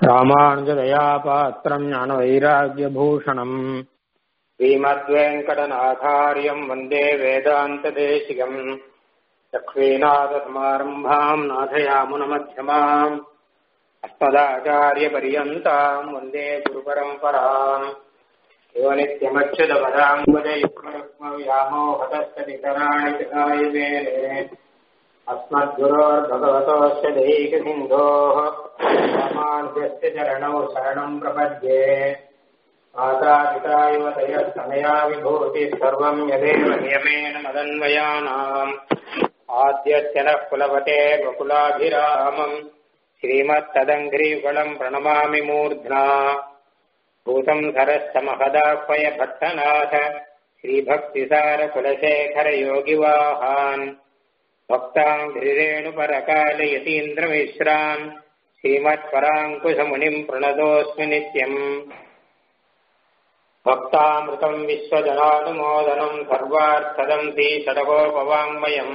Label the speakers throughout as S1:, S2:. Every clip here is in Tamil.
S1: रामानुजदयापात्रम् ज्ञानवैराग्यभूषणम् श्रीमद्वेङ्कटनाथार्यम् वन्दे वेदान्तदेशिकम् लक्ष्मीनाथसमारम्भाम् नाथयामुनमध्यमाम् अस्मदाचार्यपर्यन्ताम् वन्दे गुरुपरम्पराम् यो नित्यमच्युतपदाम्बुजयुग्मव्यामोहतस्तनिकराणि कृताय मेने अस्मद्गुरोर्भगवतोऽस्य दैकसिन्धोः रामानुजस्य चरणौ शरणम् प्रपद्ये माता युवतयः समया विभूतिः सर्वम् यदेव नियमेन मदन्वयानाम् आद्यस्य नः कुलपते वकुलाभिरामम् श्रीमत्तदङ्घ्रीफलम् प्रणमामि मूर्ध्ना भूतम् सरश्च महदाह्वय भट्टनाथ श्रीभक्तिसारकुलशेखरयोगिवाहान् भक्ताम् गिरिरेणुपरकालयतीन्द्रमिश्रान् श्रीमत्पराङ्कुशमुनिम् प्रणतोऽस्मि नित्यम् भक्तामृतम् विश्वजनानुमोदनम् सर्वार्थदम् श्रीषडकोपवाङ्मयम्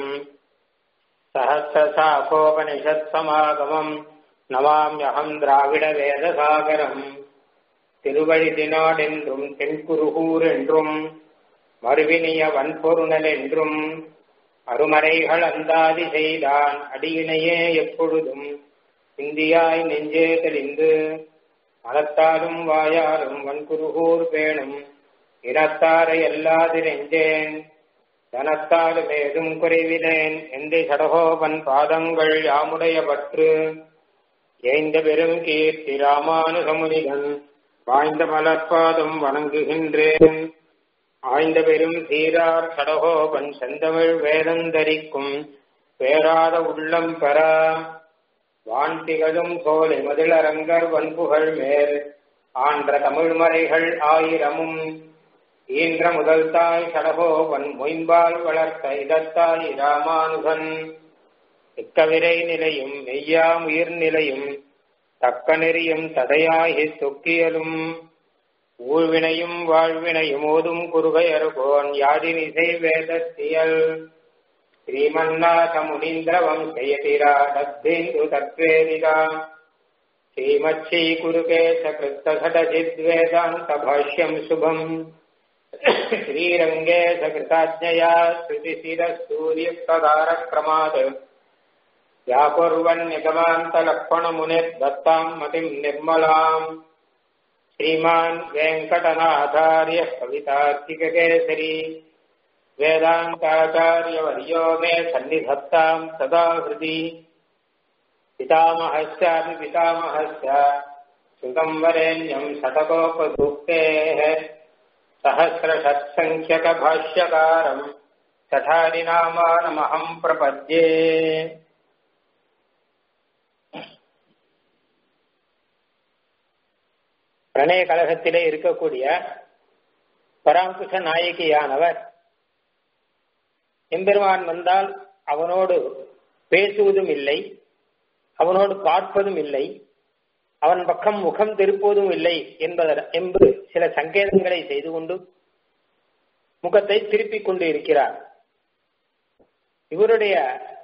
S1: सहस्रशाखोपनिषत्समागमम् நமாம்யகம் திராவிட வேதசாகரம் திருவழிதினாடென்றும் தென்குருகூர் என்றும் மறுவினிய வன்பொருணல் என்றும் அருமறைகள் அந்தாதி செய்தான் அடியினையே எப்பொழுதும் இந்தியாய் நெஞ்சே தெளிந்து மனத்தாலும் வாயாலும் வன்குருகூர் பேணும் இனத்தாரை அல்லாது நெஞ்சேன் தனத்தாலும் ஏதும் குறைவிலேன் எந்தை சடகோபன் பாதங்கள் யாமுடைய பற்று ஏய்ந்த பெரும் கீர்த்தி ராமானுகமுனிதன் வாய்ந்த மலர்பாதம் வணங்குகின்றேன் ஆய்ந்த பெரும் சீரார் சடகோபன் செந்தமிழ் வேதந்தரிக்கும் பேராத உள்ளம் பெற வான் திகழும் சோலை மதிலரங்கர் வன்புகள் மேல் ஆன்ற தமிழ்மறைகள் ஆயிரமும் ஈன்ற முதல் தாய் சடகோபன் மொயம்பால் வளர்த்த இதத்தாய் ராமானுகன் இக்கவிரை நிலையும் மெய்யாம் உயிர் நிலையும் தக்க நெறியும் தடையாகி தொக்கியலும் ஊழ்வினையும் வாழ்வினையும் ஓதும் குருகையருகோன் யாதினிசை வேதத்தியல் ஸ்ரீமன்னாத முனீந்திர வம்சயதிரா தத்தேந்து தத்வேதிதா ஸ்ரீமச்சீ குருகேச கிருத்தசடஜித்வேதாந்த பாஷ்யம் சுபம் श्रीरङ्गे सकृताज्ञया श्रुतिशिरसूर्यप्रदारक्रमात् व्याकुर्वन्निगमान्तलक्ष्मणमुनिर्दत्ताम् मतिम् निर्मलाम् श्रीमान् वेङ्कटनाथार्यः कवितार्किककेसरी वेदान्ताचार्यवर्यो मे सन्निधत्ताम् सदा हृदि पितामहस्यापि पितामहस्य श्रुतम् वरेण्यम् शतकोपसूक्तेः सहस्रषत्सङ्ख्यकभाष्यकारम् சடாரிநாமானமகம் பிரபத்யே பிரணய கழகத்திலே இருக்கக்கூடிய பராங்குஷ நாயகியானவர் எம்பெருமான் வந்தால் அவனோடு பேசுவதும் இல்லை அவனோடு பார்ப்பதும் இல்லை அவன் பக்கம் முகம் திருப்புவதும் இல்லை என்பத என்று சில சங்கேதங்களை செய்து கொண்டு முகத்தை திருப்பிக் கொண்டு இருக்கிறார் இவருடைய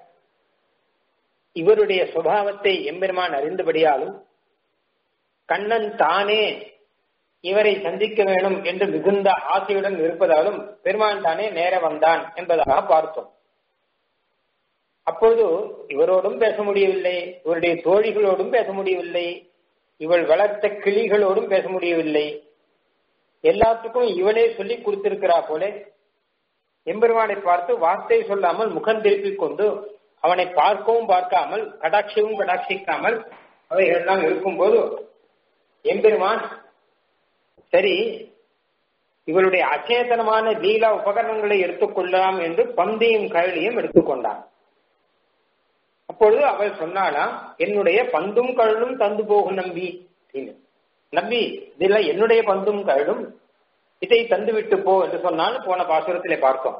S1: இவருடைய சுபாவத்தை எம்பெருமான் அறிந்தபடியாலும் கண்ணன் தானே இவரை சந்திக்க வேணும் என்று மிகுந்த ஆசையுடன் இருப்பதாலும் பெருமான் தானே நேர வந்தான் என்பதாக பார்த்தோம் அப்பொழுது இவரோடும் பேச முடியவில்லை இவருடைய தோழிகளோடும் பேச முடியவில்லை இவள் வளர்த்த கிளிகளோடும் பேச முடியவில்லை எல்லாத்துக்கும் இவளே சொல்லி கொடுத்திருக்கிறா போல எம்பெருமானை பார்த்து வார்த்தை சொல்லாமல் முகம் திருப்பிக் கொண்டு அவனை பார்க்கவும் பார்க்காமல் கடாட்சியவும் கடாட்சிக்காமல் அவைகள்லாம் இருக்கும்போது எம்பெருமான் சரி இவளுடைய அச்சேதனமான லீலா உபகரணங்களை எடுத்துக்கொள்ளலாம் என்று பந்தையும் கழலியும் எடுத்துக்கொண்டான் அப்பொழுது அவள் சொன்னாலாம் என்னுடைய பந்தும் கழலும் தந்து போகும் நம்பி நம்பி இதுல என்னுடைய பந்தும் கழலும் இதை தந்து விட்டு போ என்று சொன்னால் போன பாசுரத்திலே பார்த்தோம்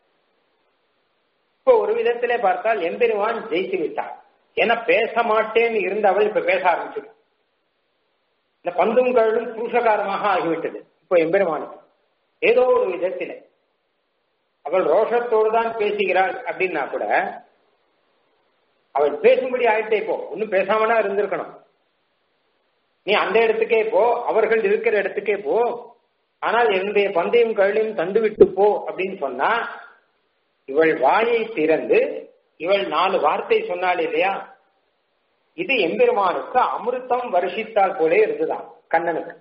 S1: இப்போ ஒரு விதத்திலே பார்த்தால் எம்பெருமான் ஜெயித்து விட்டார் ஏன்னா பேச மாட்டேன்னு இருந்த அவள் இப்ப பேச ஆரம்பிச்சுட்டான் இந்த பந்தும் கழலும் புருஷகாரமாக ஆகிவிட்டது இப்போ எம்பெருமானுக்கு ஏதோ ஒரு விதத்திலே அவள் ரோஷத்தோடு தான் பேசுகிறாள் அப்படின்னா கூட அவள் பேசும்படி ஆயிட்டே இப்போ ஒன்னும் பேசாமனா இருந்திருக்கணும் நீ அந்த இடத்துக்கே போ அவர்கள் இருக்கிற இடத்துக்கே போ ஆனால் என்னுடைய பந்தயம் கழலையும் தந்து விட்டு போ அப்படின்னு சொன்னா இவள் வாயை திறந்து இவள் நாலு வார்த்தை சொன்னாள் இல்லையா இது எம்பெருமானுக்கு அமிர்தம் வருஷித்தால் போலே இருந்துதான் கண்ணனுக்கு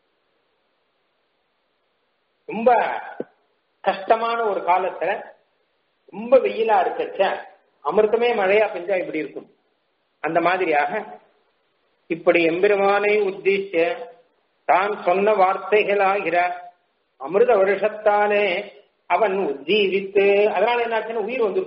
S1: ரொம்ப கஷ்டமான ஒரு காலத்துல ரொம்ப வெயிலா இருக்கச்ச அமிர்தமே மழையா பெஞ்சா இப்படி இருக்கும் அந்த மாதிரியாக இப்படி எம்பெருமானை உத்தேசிச்ச தான் சொன்ன வார்த்தைகளாகிற அமிர்த வருஷத்தாலே அவன் உஜ்ஜீவித்து அதனால என்னாச்சுன்னா உயிர் வந்து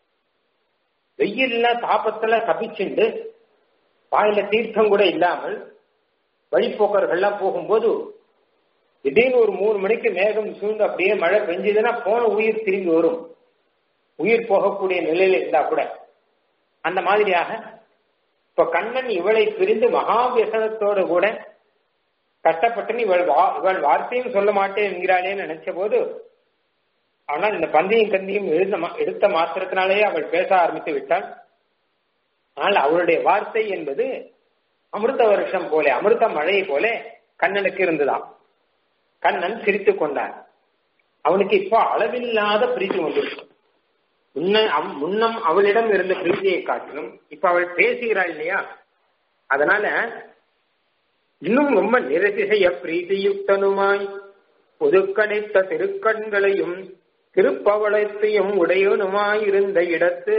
S1: வெயில்ல தாபத்துல தப்பிச்சுண்டு வாயில தீர்த்தம் கூட இல்லாமல் வழிப்போக்கர்கள்லாம் போகும்போது திடீர்னு ஒரு மூணு மணிக்கு மேகம் சூழ்ந்து அப்படியே மழை பெஞ்சதுன்னா போன உயிர் திரும்பி வரும் உயிர் போகக்கூடிய நிலையில இருந்தா கூட அந்த மாதிரியாக இப்ப கண்ணன் இவளை பிரிந்து மகாவியசனத்தோடு கூட கஷ்டப்பட்டு இவள் இவள் வார்த்தையும் சொல்ல மாட்டேன் என்கிறாளேன்னு நினைச்ச போது ஆனால் இந்த பந்தியும் கந்தியும் எழுத எடுத்த மாத்திரத்தினாலேயே அவள் பேச ஆரம்பித்து விட்டாள் ஆனால் அவளுடைய வார்த்தை என்பது அமிர்த வருஷம் போல அமிர்த மழை போல கண்ணனுக்கு இருந்துதான் கண்ணன் சிரித்து கொண்டான் அவனுக்கு இப்போ அளவில்லாத பிரீத்தி வந்துருக்கு முன்ன முன்னம் அவளிடம் இருந்த பிரீதியை காட்டிலும் இப்ப அவள் பேசுகிறாள் இல்லையா அதனால இன்னும் ரொம்ப நிரதிசைய பிரீதியுக்தனுமாய் புதுக்கணித்த திருக்கண்களையும் திருப்பவளத்தையும் உடையவனுமாய் இருந்த இடத்து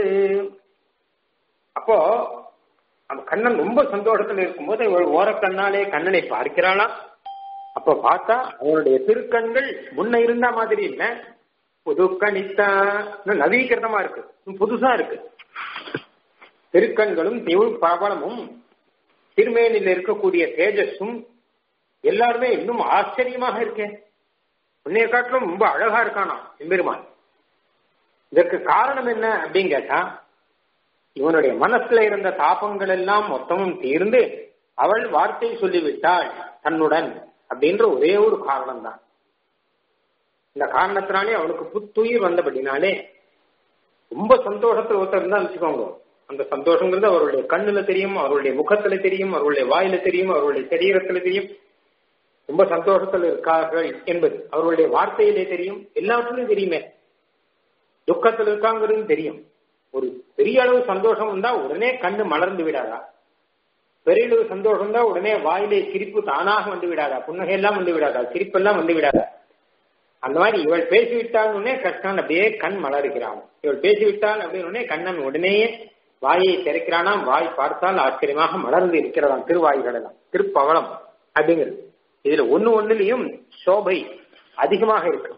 S1: அப்போ அந்த கண்ணன் ரொம்ப சந்தோஷத்துல இருக்கும்போது இவள் ஓரக்கண்ணாலே கண்ணனை பார்க்கிறாளாம் அப்ப பார்த்தா அவனுடைய திருக்கண்கள் முன்ன இருந்த மாதிரி இல்ல புதுக்கணித்தா நவீகரணமா இருக்கு புதுசா இருக்கு திருக்கண்களும் திவுள் பவளமும் திருமேனில் இருக்கக்கூடிய தேஜஸும் எல்லாருமே இன்னும் ஆச்சரியமாக இருக்கேன் உன்னைய காட்டிலும் ரொம்ப அழகா இருக்கானா எம்பெருமான் இதற்கு காரணம் என்ன அப்படின்னு கேட்டா இவனுடைய மனசுல இருந்த தாபங்கள் எல்லாம் மொத்தமும் தீர்ந்து அவள் வார்த்தை சொல்லிவிட்டாள் தன்னுடன் அப்படின்ற ஒரே ஒரு காரணம் தான் இந்த காரணத்தினாலே அவனுக்கு புத்துயிர் வந்தபடினாலே ரொம்ப சந்தோஷத்துல ஒருத்தர் இருந்தா வச்சுக்கோங்க அந்த சந்தோஷங்கிறது அவருடைய கண்ணுல தெரியும் அவருடைய முகத்துல தெரியும் அவருடைய வாயில தெரியும் அவருடைய சரீரத்துல தெரியும் ரொம்ப சந்தோஷத்துல இருக்கார்கள் என்பது அவருடைய வார்த்தையிலே தெரியும் எல்லாத்துலயும் தெரியுமே துக்கத்துல இருக்காங்கிறது தெரியும் ஒரு பெரிய அளவு சந்தோஷம் வந்தா உடனே கண்ணு மலர்ந்து விடாதா பெரிய அளவு சந்தோஷம் தான் உடனே வாயிலே சிரிப்பு தானாக வந்து விடாதா புன்னகையெல்லாம் வந்து விடாதா சிரிப்பெல்லாம் வந்து விடாதா அந்த மாதிரி இவள் பேசிவிட்டால் உடனே கஷ்டன் அப்படியே கண் மலருகிறான் இவள் பேசிவிட்டால் அப்படின்னு உடனே கண்ணன் உடனேயே வாயை திறக்கிறானாம் வாய் பார்த்தால் ஆச்சரியமாக மலர்ந்து இருக்கிறதாம் திருவாய்களெல்லாம் திருப்பவளம் அப்படிங்கிறது இதுல ஒண்ணு ஒண்ணுலயும் சோபை அதிகமாக இருக்கு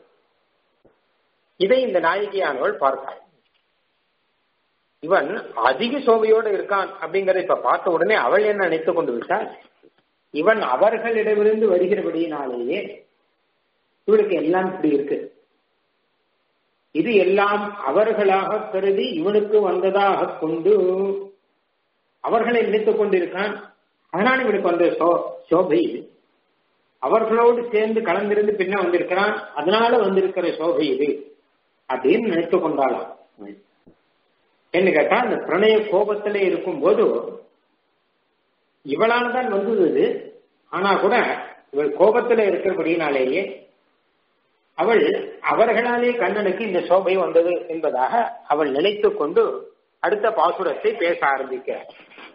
S1: இதை இந்த நாயகியானவள் பார்த்தாள் இவன் அதிக சோபையோடு இருக்கான் அப்படிங்கறத இப்ப பார்த்த உடனே அவள் என்ன நினைத்துக் கொண்டு விட்டால் இவன் அவர்களிடமிருந்து வருகிறபடியினாலேயே இவளுக்கு எல்லாம் இப்படி இருக்கு இது எல்லாம் அவர்களாக கருதி இவனுக்கு வந்ததாக கொண்டு அவர்களை நினைத்துக் கொண்டிருக்கான் அதனால இவனுக்கு வந்த சோ சோபை அவர்களோடு சேர்ந்து கலந்திருந்து பின்ன வந்திருக்கிறான் அதனால வந்திருக்கிற சோபை இது அப்படின்னு நினைத்து கொண்டாளாம் என்ன கேட்டா அந்த பிரணய கோபத்திலே இருக்கும் போது இவளால தான் வந்தது இது ஆனா கூட இவள் கோபத்துல இருக்கிறபடியினாலேயே அவள் அவர்களாலே கண்ணனுக்கு இந்த சோபை வந்தது என்பதாக அவள் நினைத்து கொண்டு அடுத்த பாசுரத்தை பேச ஆரம்பிக்கிறார்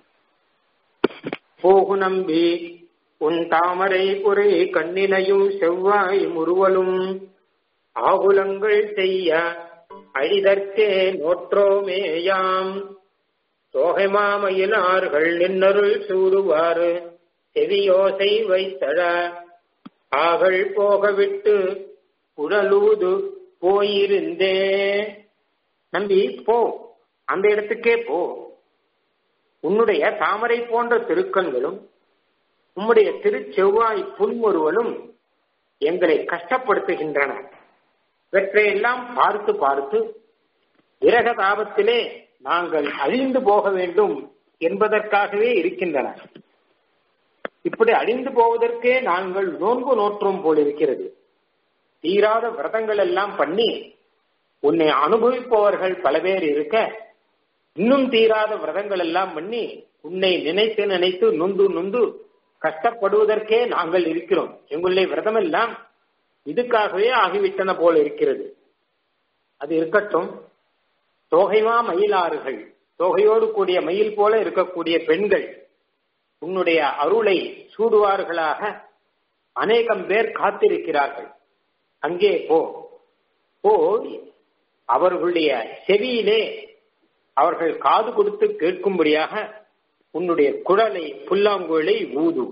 S1: போகு நம்பி உன் தாமரை புரை கண்ணினையும் செவ்வாய் முறுவலும் ஆகுலங்கள் செய்ய அழிதற்கே நோற்றோமேயாம் தோகை மாமயிலார்கள் நின்னருள் சூடுவாறு செவியோசை வைத்தழ ஆகள் போக விட்டு உடலூது போயிருந்தே நம்பி போ அந்த இடத்துக்கே போ உன்னுடைய தாமரை போன்ற திருக்கண்களும் உம்முடைய திருச்செவ்வாய் புன்முறுவலும் எங்களை கஷ்டப்படுத்துகின்றன இவற்றையெல்லாம் பார்த்து பார்த்து விரக தாபத்திலே நாங்கள் அழிந்து போக வேண்டும் என்பதற்காகவே இருக்கின்றன இப்படி அழிந்து போவதற்கே நாங்கள் நோன்பு நோற்றோம் போல் இருக்கிறது தீராத விரதங்கள் எல்லாம் பண்ணி உன்னை அனுபவிப்பவர்கள் பல பேர் இருக்க இன்னும் தீராத விரதங்கள் எல்லாம் பண்ணி உன்னை நினைத்து நினைத்து நொந்து நொந்து கஷ்டப்படுவதற்கே நாங்கள் இருக்கிறோம் எங்களுடைய விரதம் எல்லாம் இதுக்காகவே ஆகிவிட்டன போல இருக்கிறது அது இருக்கட்டும் தோகைமா மயிலாறுகள் தோகையோடு கூடிய மயில் போல இருக்கக்கூடிய பெண்கள் உன்னுடைய அருளை சூடுவார்களாக அநேகம் பேர் காத்திருக்கிறார்கள் அங்கே போ போய் அவர்களுடைய செவியிலே அவர்கள் காது கொடுத்து கேட்கும்படியாக உன்னுடைய குழலை புல்லாங்குழலை ஊது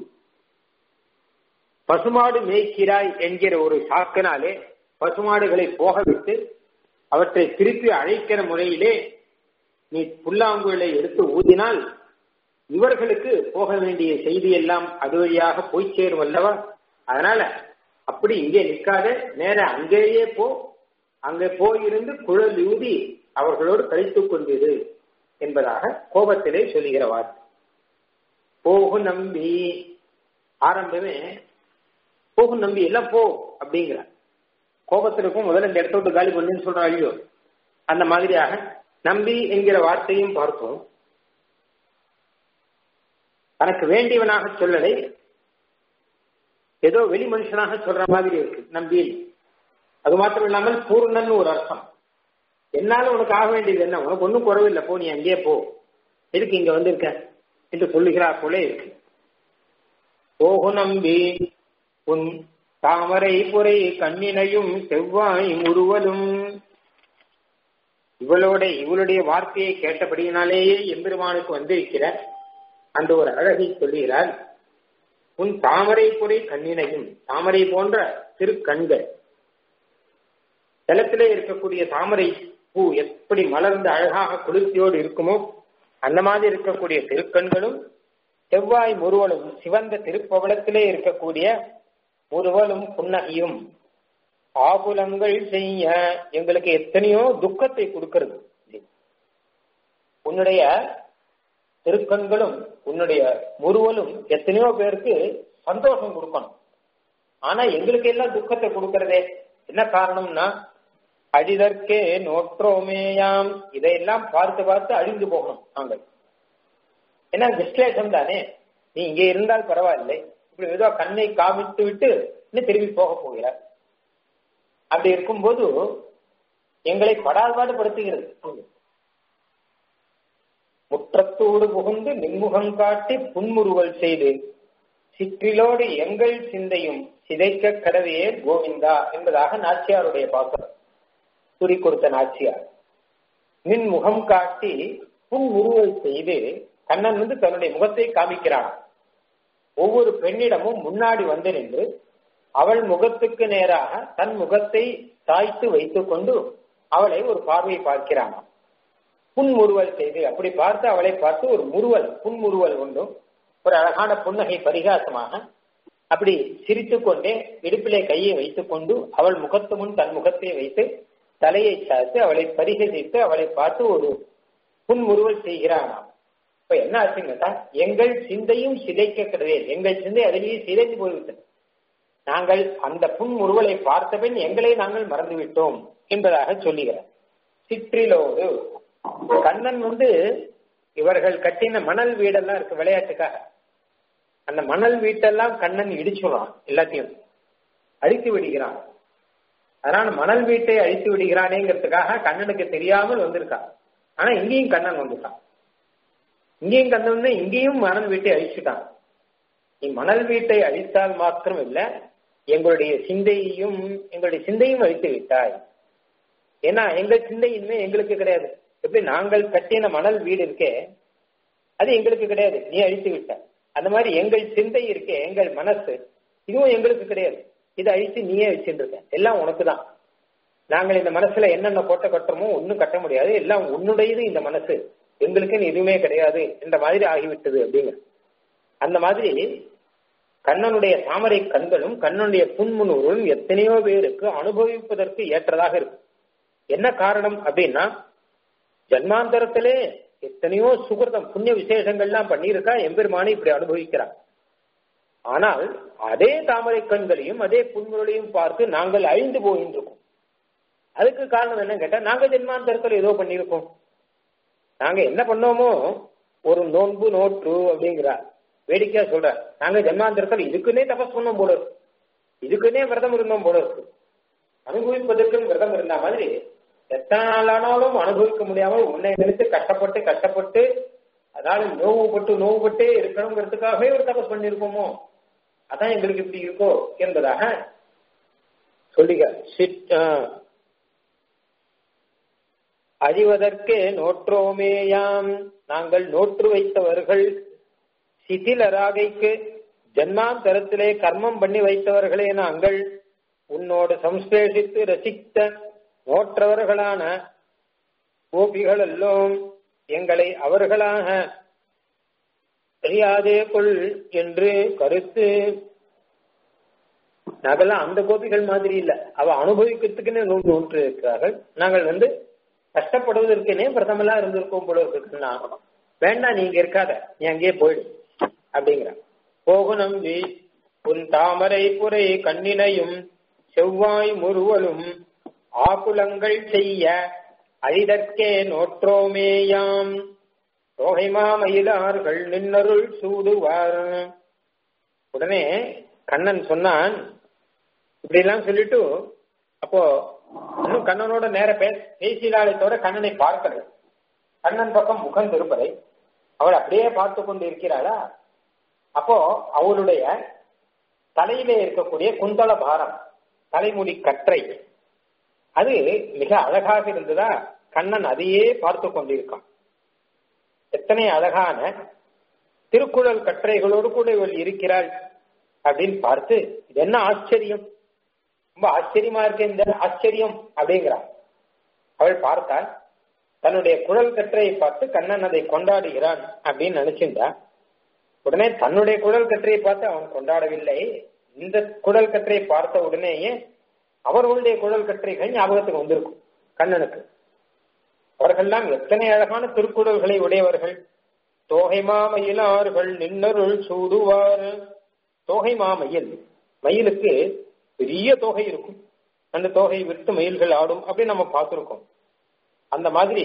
S1: பசுமாடு மேய்க்கிறாய் என்கிற ஒரு சாக்கினாலே பசுமாடுகளை போக விட்டு அவற்றை திருப்பி அழைக்கிற முறையிலே நீ புல்லாங்குழலை எடுத்து ஊதினால் இவர்களுக்கு போக வேண்டிய செய்தி எல்லாம் அது வழியாக போய் சேரும் அல்லவா அதனால அப்படி இங்கே நிற்காத நேர அங்கேயே போ அங்கே போயிருந்து குழல் ஊதி அவர்களோடு கழித்துக் கொண்டிரு என்பதாக கோபத்திலே சொல்லுகிற வார்த்தை போகு நம்பி ஆரம்பமே போகு நம்பி எல்லாம் போ அப்படிங்கிற கோபத்திற்கும் முதல்ல இந்த இடத்த விட்டு காலி பண்ணுன்னு சொல்ற ஐயோ அந்த மாதிரியாக நம்பி என்கிற வார்த்தையும் பார்த்தோம் தனக்கு வேண்டியவனாக சொல்லலை ஏதோ வெளி மனுஷனாக சொல்ற மாதிரி இருக்கு நம்பி அது மாத்திரம் இல்லாமல் பூர்ணன் ஒரு அர்த்தம் என்னால உனக்கு ஆக வேண்டியது என்ன உனக்கு ஒன்றும் குறவில்லை போ நீ அங்கேயே போ எதுக்கு இங்க வந்திருக்க என்று சொல்லுகிறார் போல இருக்கு போகு நம்பி உன் தாமரை புரை கண்ணினையும் செவ்வாய் முழுவதும் இவளோட இவளுடைய வார்த்தையை கேட்டபடியினாலேயே எம்பெருமானுக்கு வந்திருக்கிற அந்த ஒரு அழகை சொல்லுகிறார் உன் தாமரை புரை கண்ணினையும் தாமரை போன்ற திருக்கண்கள் ஜலத்திலே இருக்கக்கூடிய தாமரை பூ எப்படி மலர்ந்து அழகாக குளிர்ச்சியோடு இருக்குமோ அந்த மாதிரி இருக்கக்கூடிய திருக்கண்களும் செவ்வாய் முருவலும் சிவந்த திருப்பவளத்திலே இருக்கக்கூடிய முருவலும் புன்னகையும் ஆகுலங்கள் செய்ய எங்களுக்கு எத்தனையோ துக்கத்தை கொடுக்கிறது உன்னுடைய திருக்கண்களும் உன்னுடைய முருவலும் எத்தனையோ பேருக்கு சந்தோஷம் கொடுக்கணும் ஆனா எங்களுக்கு எல்லாம் துக்கத்தை கொடுக்கறதே என்ன காரணம்னா அழிதற்கே நோற்றோமேயாம் இதையெல்லாம் பார்த்து பார்த்து அழிந்து போகணும் நாங்கள் ஏன்னா விஸ்லேஷம் தானே நீ இங்கே இருந்தால் பரவாயில்லை இப்படி ஏதோ கண்ணை காமித்து விட்டு இன்னும் திரும்பி போக போகிறார் அப்படி இருக்கும்போது எங்களை படால்பாடு படுத்துகிறது முற்றத்தோடு புகுந்து நின்முகம் காட்டி புன்முறுவல் செய்து சிற்றிலோடு எங்கள் சிந்தையும் சிதைக்க கடவையே கோவிந்தா என்பதாக நாச்சியாருடைய பாசனம் குறி கொடுத்த நாச்சியார் நின் முகம் காட்டி புன்முறுவல் செய்து கண்ணன் வந்து தன்னுடைய முகத்தை காமிக்கிறான் ஒவ்வொரு பெண்ணிடமும் முன்னாடி வந்து நின்று அவள் முகத்துக்கு நேராக தன் முகத்தை தாய்த்து வைத்துக் கொண்டு அவளை ஒரு பார்வை பார்க்கிறானாம் புன்முறுவல் செய்து அப்படி பார்த்து அவளை பார்த்து ஒரு முறுவல் புன்முறுவல் கொண்டும் ஒரு அழகான புன்னகை பரிகாசமாக அப்படி சிரித்து கொண்டே இடுப்பிலே கையை வைத்துக் கொண்டு அவள் முகத்து முன் தன் முகத்தை வைத்து தலையை சாய்த்து அவளை பரிகசித்து அவளை பார்த்து ஒரு புன்முறுவல் செய்கிறானாம் இப்ப என்ன ஆச்சுங்கட்டா எங்கள் சிந்தையும் சிதைக்க கிடையாது எங்கள் சிந்தை அதிலேயே சிதைந்து போய்விட்டது நாங்கள் அந்த புன்முறுவலை பார்த்தபின் எங்களை நாங்கள் மறந்து விட்டோம் என்பதாக சொல்லுகிறார் சிற்றிலோடு கண்ணன் வந்து இவர்கள் கட்டின மணல் வீடெல்லாம் இருக்கு விளையாட்டுக்காக அந்த மணல் வீட்டெல்லாம் கண்ணன் இடிச்சுடுறான் எல்லாத்தையும் அழித்து விடுகிறான் அதனால மணல் வீட்டை அழித்து விடுகிறானேங்கிறதுக்காக கண்ணனுக்கு தெரியாமல் வந்திருக்கான் ஆனா இங்கேயும் கண்ணன் வந்துட்டான் இங்கேயும் கண்ணன் இங்கேயும் மணல் வீட்டை அழிச்சுட்டான் நீ மணல் வீட்டை அழித்தால் மாத்திரம் இல்ல எங்களுடைய சிந்தையையும் எங்களுடைய சிந்தையும் அழித்து விட்டாய் ஏன்னா எங்கள் சிந்தை இனிமே எங்களுக்கு கிடையாது எப்படி நாங்கள் கட்டின மணல் வீடு இருக்கே அது எங்களுக்கு கிடையாது நீ அழித்து விட்ட அந்த மாதிரி எங்கள் சிந்தை இருக்கே எங்கள் மனசு இதுவும் எங்களுக்கு கிடையாது இதை அழித்து நீயே வச்சுட்டு இருக்க எல்லாம் உனக்கு தான் நாங்கள் இந்த மனசுல என்னென்ன கோட்டை கட்டுறோமோ ஒன்னும் கட்ட முடியாது எல்லாம் உன்னுடையது இந்த மனசு எங்களுக்குன்னு எதுவுமே கிடையாது இந்த மாதிரி ஆகிவிட்டது அப்படிங்க அந்த மாதிரி கண்ணனுடைய தாமரை கண்களும் கண்ணனுடைய புன்முனூரும் எத்தனையோ பேருக்கு அனுபவிப்பதற்கு ஏற்றதாக இருக்கு என்ன காரணம் அப்படின்னா ஜன்மாந்தரத்திலே எத்தனையோ சுகிருதம் புண்ணிய விசேஷங்கள்லாம் பண்ணியிருக்கா எம்பெருமானை இப்படி அனுபவிக்கிறார் ஆனால் அதே தாமரை கண்களையும் அதே புன்முறையும் பார்த்து நாங்கள் அழிந்து போகின்றிருக்கோம் அதுக்கு காரணம் என்ன கேட்டா நாங்க ஜென்மாந்தரத்தில் ஏதோ பண்ணியிருக்கோம் நாங்க என்ன பண்ணோமோ ஒரு நோன்பு நோற்று அப்படிங்கிறார் வேடிக்கையா சொல்ற நாங்க ஜென்மாந்திரத்தில் இதுக்குன்னே தபஸ் பண்ணோம் போல இருக்கு இதுக்குன்னே விரதம் இருந்தோம் போல இருக்கு அனுபவிப்பதற்கும் விரதம் இருந்த மாதிரி எத்தனை நாளானாலும் அனுபவிக்க முடியாமல் உன்னை நினைத்து கஷ்டப்பட்டு கஷ்டப்பட்டு அதனால நோவுபட்டு நோவுபட்டே இருக்கணுங்கிறதுக்காகவே ஒரு தபஸ் பண்ணிருக்கோமோ அதான் எங்களுக்கு இப்படி இருக்கோ என்பதாக சொல்லிக்க சிட் அறிவதற்கே நோற்றோமேயாம் நாங்கள் நோற்று வைத்தவர்கள் சிதிலராகைக்கு ஜன்மாந்தரத்திலே கர்மம் பண்ணி வைத்தவர்களே நாங்கள் உன்னோடு சம்ஸ்லேஷித்து ரசித்த நோற்றவர்களான கோபிகள் எல்லோம் எங்களை அவர்களாக தெரியாதே கொள் என்று கருத்து நாங்கெல்லாம் அந்த கோபிகள் மாதிரி இல்ல அவ அனுபவிக்கிறதுக்குன்னு நூல் நோன்று இருக்கிறார்கள் நாங்கள் வந்து கஷ்டப்படுவதற்குனே பிரதமெல்லாம் இருந்திருக்கோம் போல இருக்குன்னா வேண்டாம் நீங்க இருக்காத நீ அங்கேயே போயிடு அப்படிங்கிற போகு நம்பி உன் தாமரை புரை கண்ணினையும் செவ்வாய் முருவலும் ஆகுலங்கள் செய்ய அழிதற்கே நோற்றோமேயாம் தோகை மாமயிலார்கள் நின்னருள் சூடுவார் உடனே கண்ணன் சொன்னான் இப்படி எல்லாம் சொல்லிட்டு அப்போ இன்னும் கண்ணனோட நேர பேசினாலே தவிர கண்ணனை பார்க்கல கண்ணன் பக்கம் முகம் திருப்பதை அவள் அப்படியே பார்த்து கொண்டு இருக்கிறாளா அப்போ அவளுடைய தலையிலே இருக்கக்கூடிய குந்தள பாரம் தலைமுடி கற்றை அது மிக அழகாக இருந்ததா கண்ணன் அதையே பார்த்து கொண்டிருக்கான் எத்தனை அழகான திருக்குறள் கற்றைகளோடு கூட இவள் இருக்கிறாள் அப்படின்னு பார்த்து இது என்ன ஆச்சரியம் ரொம்ப ஆச்சரியமா இருக்கு இந்த ஆச்சரியம் அப்படிங்கிறாள் அவள் பார்த்தாள் தன்னுடைய குழல் கற்றையை பார்த்து கண்ணன் அதை கொண்டாடுகிறான் அப்படின்னு நினைச்சிருந்தா உடனே தன்னுடைய குழல் கற்றையை பார்த்து அவன் கொண்டாடவில்லை இந்த குழல் கற்றையை பார்த்த உடனேயே அவர்களுடைய குழல் கற்றைகள் ஞாபகத்துக்கு வந்திருக்கும் கண்ணனுக்கு அவர்கள்லாம் எத்தனை அழகான திருக்குறள்களை உடையவர்கள் தோகை மாமயிலார்கள் நின்னருள் சூடுவார் தோகை மாமயில் மயிலுக்கு பெரிய தொகை இருக்கும் அந்த தொகையை விட்டு மயில்கள் ஆடும் அப்படின்னு நம்ம பார்த்திருக்கோம் அந்த மாதிரி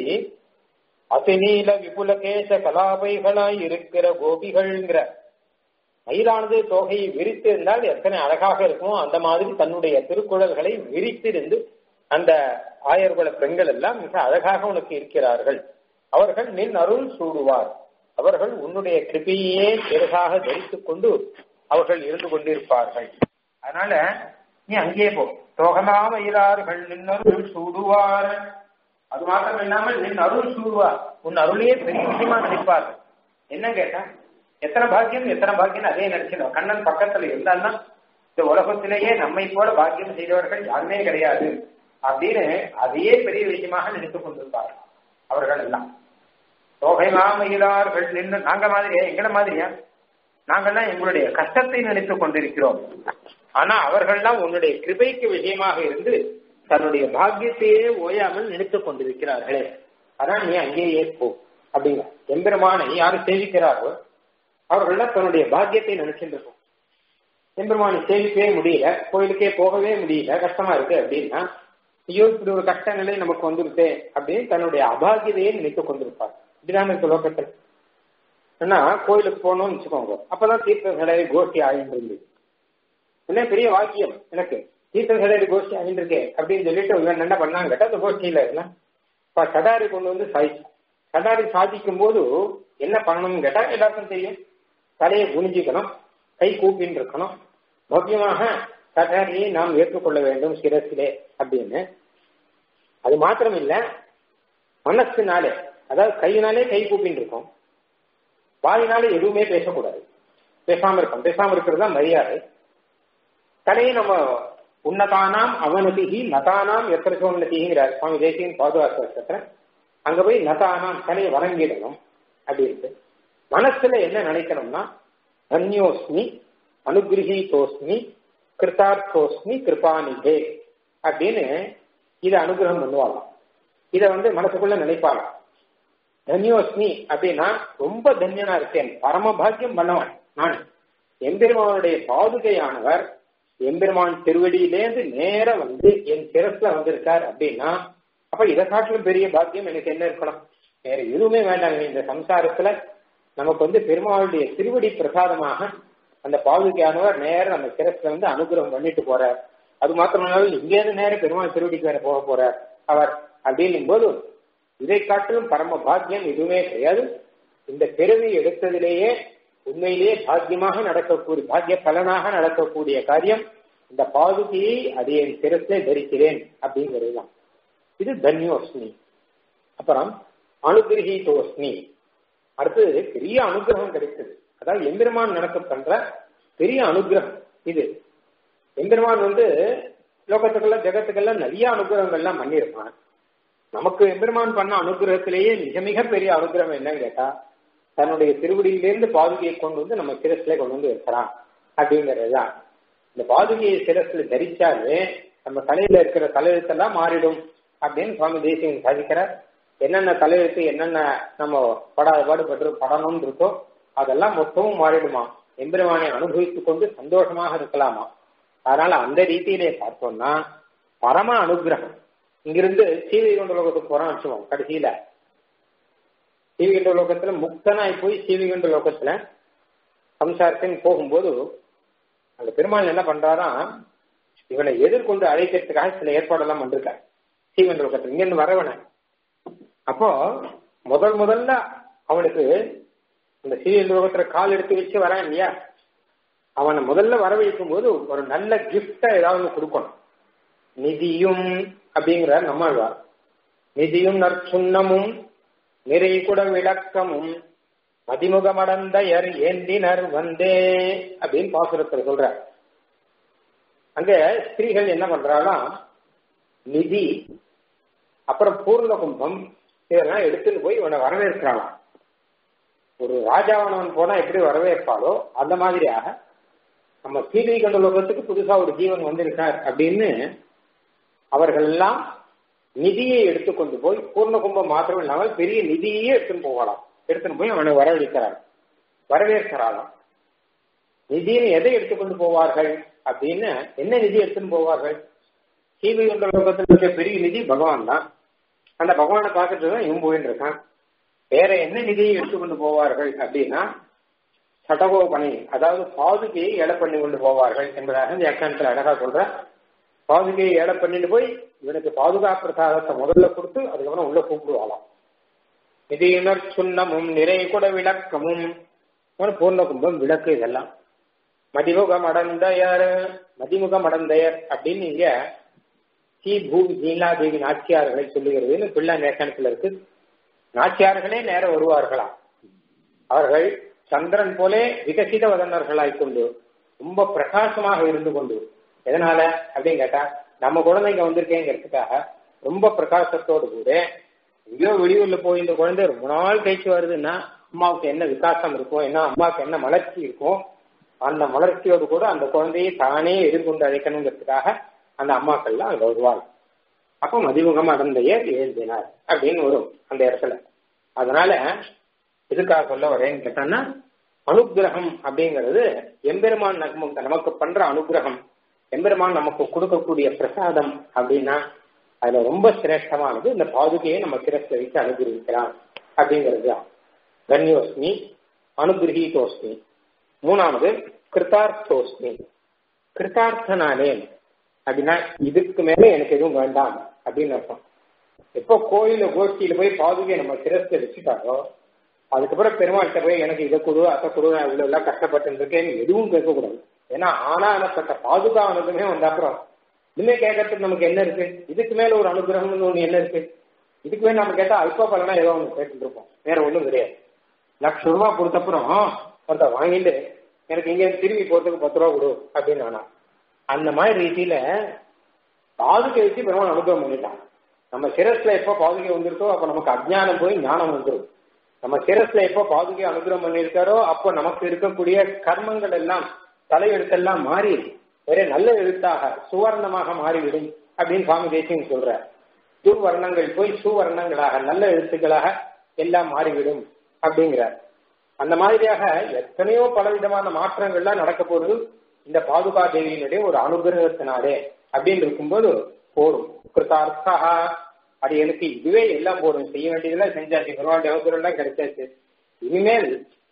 S1: அதிநீல விபுல கேச கலாபைகளாய் இருக்கிற கோபிகள்ங்கிற மயிலானது தொகையை விரித்து இருந்தால் எத்தனை அழகாக இருக்குமோ அந்த மாதிரி தன்னுடைய திருக்குறள்களை விரித்திருந்து அந்த ஆயர்குல பெண்கள் எல்லாம் மிக அழகாக உனக்கு இருக்கிறார்கள் அவர்கள் நின் அருள் சூடுவார் அவர்கள் உன்னுடைய கிருபியே பெருசாக தரித்துக் கொண்டு அவர்கள் இருந்து கொண்டிருப்பார்கள் அதனால நீ அங்கே போ தோகமாமயிலார்கள் நின்னருள் சூடுவார் அது மாத்திரம் இல்லாமல் நின் அருள் சூடுவார் உன் அருளையே பெரிய விஷயமா நினைப்பார்கள் என்ன கேட்டா எத்தனை பாக்கியம் எத்தனை பாக்கியம் அதே நினைச்சிடும் கண்ணன் பக்கத்துல இருந்தால்தான் இந்த உலகத்திலேயே நம்மை போல பாக்கியம் செய்தவர்கள் யாருமே கிடையாது அப்படின்னு அதையே பெரிய விஷயமாக நினைத்துக் கொண்டிருப்பார்கள் அவர்கள் எல்லாம் தோகை மாமயிலார்கள் நின்று நாங்க மாதிரியா எங்களை மாதிரியா நாங்கள்லாம் எங்களுடைய கஷ்டத்தை நினைத்துக் கொண்டிருக்கிறோம் ஆனா அவர்கள்லாம் உன்னுடைய கிருபைக்கு விஷயமாக இருந்து தன்னுடைய பாக்கியத்தையே ஓயாமல் நினைத்துக் கொண்டிருக்கிறார்களே அதான் நீ அங்கேயே போ அப்படிங்க எம்பெருமானை யாரு சேவிக்கிறாரோ அவர்கள்லாம் தன்னுடைய பாக்கியத்தை நினைச்சுட்டு இருக்கோம் எம்பெருமானை சேவிக்கவே முடியல கோயிலுக்கே போகவே முடியல கஷ்டமா இருக்கு அப்படின்னா ஐயோ இப்படி ஒரு கஷ்ட நிலை நமக்கு வந்துருத்தே அப்படின்னு தன்னுடைய அபாகியதையே நினைத்துக் கொண்டிருப்பார் இப்படிதான் இருக்கு லோகத்தில் ஏன்னா கோயிலுக்கு போகணும்னு வச்சுக்கோங்க அப்பதான் தீர்த்தங்களை கோஷ்டி ஆகிட்டு இருந்தது என்ன பெரிய வாக்கியம் எனக்கு தீர்த்தங்களை கோஷ்டி ஆகிட்டு இருக்கே அப்படின்னு சொல்லிட்டு இவன் என்ன பண்ணாங்க கேட்டா அந்த கோஷ்டியில இருக்கலாம் இப்ப கடாரி கொண்டு வந்து சாதிச்சு கடாரி சாதிக்கும் போது என்ன பண்ணணும்னு கேட்டா எல்லாருக்கும் தெரியும் தலையை குனிஞ்சிக்கணும் கை கூப்பின்னு இருக்கணும் பவ்யமாக கடாரியை நாம் ஏற்றுக்கொள்ள வேண்டும் சிரசிலே அப்படின்னு அது மாத்திரம் இல்ல மனசுனாலே அதாவது கையினாலே கை கூப்பின்னு இருக்கும் வாயினால எதுவுமே பேசக்கூடாது பேசாம இருக்கும் பேசாம இருக்கிறது தான் மரியாதை கடையை நம்ம உன்னதானாம் அவனதிகி நதானாம் எத்திரசோன்னதிங்கிறார் சுவாமி தேசியன் பாதுகாக்க அங்க போய் நதானாம் தலையை வணங்கிடணும் அப்படின்ட்டு மனசுல என்ன நினைக்கணும்னா தன்யோஸ்மி அனுகிரகீதோஸ்மி கிருத்தார்த்தோஸ்மி கிருபானிதே அப்படின்னு இதை அனுகிரகம் பண்ணுவாங்க இத வந்து மனசுக்குள்ள நினைப்பாங்க தன்யோஸ்மி அப்படின்னா ரொம்ப தன்யனா இருக்கேன் பரம பாக்கியம் பண்ணவன் நான் எம்பெருமானுடைய பாதுகையானவர் எம்பெருமான் திருவடியிலேருந்து நேர வந்து என் சிரஸ்ல வந்திருக்கார் அப்படின்னா அப்ப இதை காட்டிலும் பெரிய பாக்கியம் எனக்கு என்ன இருக்கணும் வேற எதுவுமே வேண்டாம் இந்த சம்சாரத்துல நமக்கு வந்து பெருமாளுடைய திருவடி பிரசாதமாக அந்த பாதுகையானவர் நேரம் நம்ம சிரஸ்ல வந்து அனுகிரகம் பண்ணிட்டு போறார் அது மாத்திரமல்ல இங்கேருந்து நேரம் பெருமாள் திருவடிக்கு வேற போக போறார் அவர் அப்படின்னும் போது இதை காட்டிலும் பரம பாக்கியம் எதுவுமே கிடையாது இந்த பிறவி எடுத்ததிலேயே உண்மையிலேயே பாக்கியமாக நடக்கக்கூடிய பாக்கிய பலனாக நடக்கக்கூடிய காரியம் இந்த பாதுகையை அது என் சிரத்திலே தரிக்கிறேன் அப்படிங்கிறது தான் இது தன்யோஸ்மி அப்புறம் அனுகிரகீதோஸ்மி அடுத்தது பெரிய அனுகிரகம் கிடைத்தது அதாவது எம்பெருமான் நடக்க பண்ற பெரிய அனுகிரகம் இது எம்பெருமான் வந்து லோகத்துக்கெல்லாம் ஜெகத்துக்கெல்லாம் நிறைய அனுகிரகங்கள்லாம் பண்ணியிருப்பான் நமக்கு எம்பெருமான் பண்ண அனுகிரகத்திலேயே மிக மிக பெரிய அனுகிரகம் என்னன்னு கேட்டா தன்னுடைய திருவடியிலிருந்து பாதுகையை கொண்டு வந்து நம்ம சிரஸ்ல கொண்டு வந்து வைக்கிறான் அப்படிங்கிறது தான் இந்த பாதுகையை சிரஸ்ல தரிச்சாலே நம்ம தலையில இருக்கிற தலையெழுத்தெல்லாம் மாறிடும் அப்படின்னு சுவாமி தேசியன் சாதிக்கிறார் என்னென்ன தலையெழுத்து என்னென்ன நம்ம படாத பாடுபட்டு படணும்னு இருக்கோ அதெல்லாம் மொத்தமும் மாறிடுமா எம்பெருமானை அனுபவித்துக் கொண்டு சந்தோஷமாக இருக்கலாமா அதனால அந்த ரீதியிலே பார்த்தோம்னா பரம அனுகிரகம் இங்கிருந்து சீவிகொண்ட லோகத்துக்கு போறோம் வச்சுவோம் கடைசியில சீவிகண்ட லோகத்துல முக்தனாய் போய் சீவிகண்ட லோகத்துல சம்சாரத்தின் போகும்போது அந்த பெருமாள் என்ன பண்றாராம் இவனை எதிர்கொண்டு அழைக்கிறதுக்காக சில ஏற்பாடெல்லாம் பண்ணிருக்காரு சீவன் லோகத்துல இங்க இருந்து வரவன அப்போ முதல் முதல்ல அவனுக்கு அந்த சீவன் லோகத்துல கால் எடுத்து வச்சு வரான் இல்லையா அவனை முதல்ல வரவழைக்கும் போது ஒரு நல்ல கிஃப்டா ஏதாவது கொடுக்கணும் நிதியும் அப்படிங்கிறார் நம்மாழ்வார் நிதியும் நற்சுண்ணமும் நிறை கூட விளக்கமும் மதிமுகமடந்தையர் ஏந்தினர் வந்தே அப்படின்னு பாசுரத்தில் சொல்ற அங்க ஸ்திரீகள் என்ன பண்றாலாம் நிதி அப்புறம் பூர்ண கும்பம் இதெல்லாம் எடுத்துட்டு போய் இவனை வரவேற்கிறாளாம் ஒரு ராஜாவனவன் போனா எப்படி வரவேற்பாளோ அந்த மாதிரியாக நம்ம கீழே கண்ட லோகத்துக்கு புதுசா ஒரு ஜீவன் வந்திருக்கார் அப்படின்னு அவர்கள் எல்லாம் நிதியை எடுத்துக்கொண்டு போய் பூர்ண கும்பம் மாத்திரம் இல்லாமல் பெரிய நிதியே எடுத்துன்னு போகலாம் எடுத்துன்னு போய் அவனை வரவழைக்கிறார் வரவேற்கிறாளாம் நிதின்னு எதை எடுத்துக்கொண்டு போவார்கள் அப்படின்னு என்ன நிதி எடுத்துன்னு போவார்கள் சீவைகுண்ட லோகத்தில் இருக்க பெரிய நிதி பகவான் தான் அந்த பகவானை பார்த்துட்டு தான் இவன் போயின்னு இருக்கான் வேற என்ன நிதியை எடுத்துக்கொண்டு போவார்கள் அப்படின்னா சடகோபனை அதாவது பாதுகையை ஏழை பண்ணி கொண்டு போவார்கள் என்பதாக இந்த வியாக்கியானத்தில் அழகா சொல்ற பாதுகையை ஏழை பண்ணிட்டு போய் இவனுக்கு பாதுகா பிரசாதத்தை முதல்ல கொடுத்து அதுக்கப்புறம் உள்ள கூப்பிடுவாளாம் நிதியினர் சுண்ணமும் நிறை கூட விளக்கமும் பூர்ண கும்பம் விளக்கு இதெல்லாம் மதிமுகம் அடந்தையர் மதிமுகம் அடந்தையர் அப்படின்னு இங்க ஸ்ரீ பூமி நீலாதேவி நாச்சியார்களை சொல்லுகிறதுன்னு பிள்ளை நேசனத்துல இருக்கு நாச்சியார்களே நேரம் வருவார்களாம் அவர்கள் சந்திரன் போலே விகசித வதனர்களாய் கொண்டு ரொம்ப பிரகாசமாக இருந்து கொண்டு எதனால அப்படின்னு கேட்டா நம்ம குழந்தைங்க வந்திருக்கேங்கிறதுக்காக ரொம்ப பிரகாசத்தோடு கூட எங்கேயோ வெளியூர்ல போய் இந்த குழந்தை ரொம்ப நாள் கழிச்சு வருதுன்னா அம்மாவுக்கு என்ன விகாசம் இருக்கும் என்ன அம்மாவுக்கு என்ன மலர்ச்சி இருக்கும் அந்த மலர்ச்சியோடு கூட அந்த குழந்தையை தானே எதிர்கொண்டு அழைக்கணுங்கிறதுக்காக அந்த அம்மாக்கள்லாம் அங்க வருவாங்க அப்போ மதிமுகம் அடந்தையர் எழுதினார் அப்படின்னு வரும் அந்த இடத்துல அதனால எதுக்காக சொல்ல வரேன்னு கேட்டான்னா அனுகிரகம் அப்படிங்கிறது எம்பெருமான் நமக்கு நமக்கு பண்ற அனுகிரகம் எம்பெருமான் நமக்கு கொடுக்கக்கூடிய பிரசாதம் அப்படின்னா அதுல ரொம்ப சிரேஷ்டமானது இந்த பாதுகையை நம்ம சிரஸ்ல வைத்து அனுகிரகிக்கிறான் அப்படிங்கிறது தான் கன்யோஸ்மி அனுகிரகீதோஸ்மி மூணாவது கிருத்தார்த்தோஸ்மி கிருத்தார்த்தனானேன் அப்படின்னா இதுக்கு மேல எனக்கு எதுவும் வேண்டாம் அப்படின்னு அர்த்தம் எப்போ கோயில கோஷ்டியில போய் பாதுகையை நம்ம சிரஸ்ல வச்சுட்டாரோ அதுக்கப்புறம் பெருமாள்கிட்ட போய் எனக்கு இதை கொடு அதை கொடு நான் இவ்வளவு எல்லாம் கஷ்டப்பட்டு இருக்கேன்னு எதுவும் கேட்கக்கூடாது ஏன்னா ஆனானப்பட்ட பாதுகா அனுகிரகமே வந்த அப்புறம் இனிமே கேட்கறதுக்கு நமக்கு என்ன இருக்கு இதுக்கு மேல ஒரு அனுகிரகம்னு ஒண்ணு என்ன இருக்கு இதுக்கு மேல நம்ம கேட்டா அல்ப பலனா ஏதோ ஒண்ணு கேட்டுட்டு இருப்போம் வேற ஒண்ணும் கிடையாது லட்ச ரூபா கொடுத்தப்புறம் ஒருத்த வாங்கிட்டு எனக்கு இங்க திரும்பி போறதுக்கு பத்து ரூபா கொடு அப்படின்னு ஆனா அந்த மாதிரி ரீதியில பாதுகை வச்சு பெருமாள் அனுகிரகம் பண்ணிட்டான் நம்ம சிரஸ்ல எப்போ பாதுகை வந்திருக்கோ அப்ப நமக்கு அஜ்ஞானம் போய் ஞானம் வந்துடும் நம்ம சிரஸ்ல எப்போ பாதுகை அனுகிரகம் பண்ணியிருக்காரோ அப்போ நமக்கு இருக்கக்கூடிய கர்மங்கள் எல்லாம் தலையெழுத்தெல்லாம் மாறி ஒரே நல்ல எழுத்தாக சுவர்ணமாக மாறிவிடும் அப்படின்னு சுவாமி தேசியம் சொல்ற துர்வர்ணங்கள் போய் சுவர்ணங்களாக நல்ல எழுத்துக்களாக எல்லாம் மாறிவிடும் அப்படிங்கிறார் அந்த மாதிரியாக எத்தனையோ பலவிதமான மாற்றங்கள்லாம் நடக்க போறது இந்த பாதுகா தேவியினுடைய ஒரு அனுகிரகத்தினாலே அப்படின்னு இருக்கும்போது போரும் கிருத்தார்த்தா அது எனக்கு இதுவே எல்லாம் போடும் செய்ய வேண்டியதெல்லாம் செஞ்சாச்சு பெருமாள் தேவகுரெல்லாம் கிடைச்சாச்சு இனிமேல்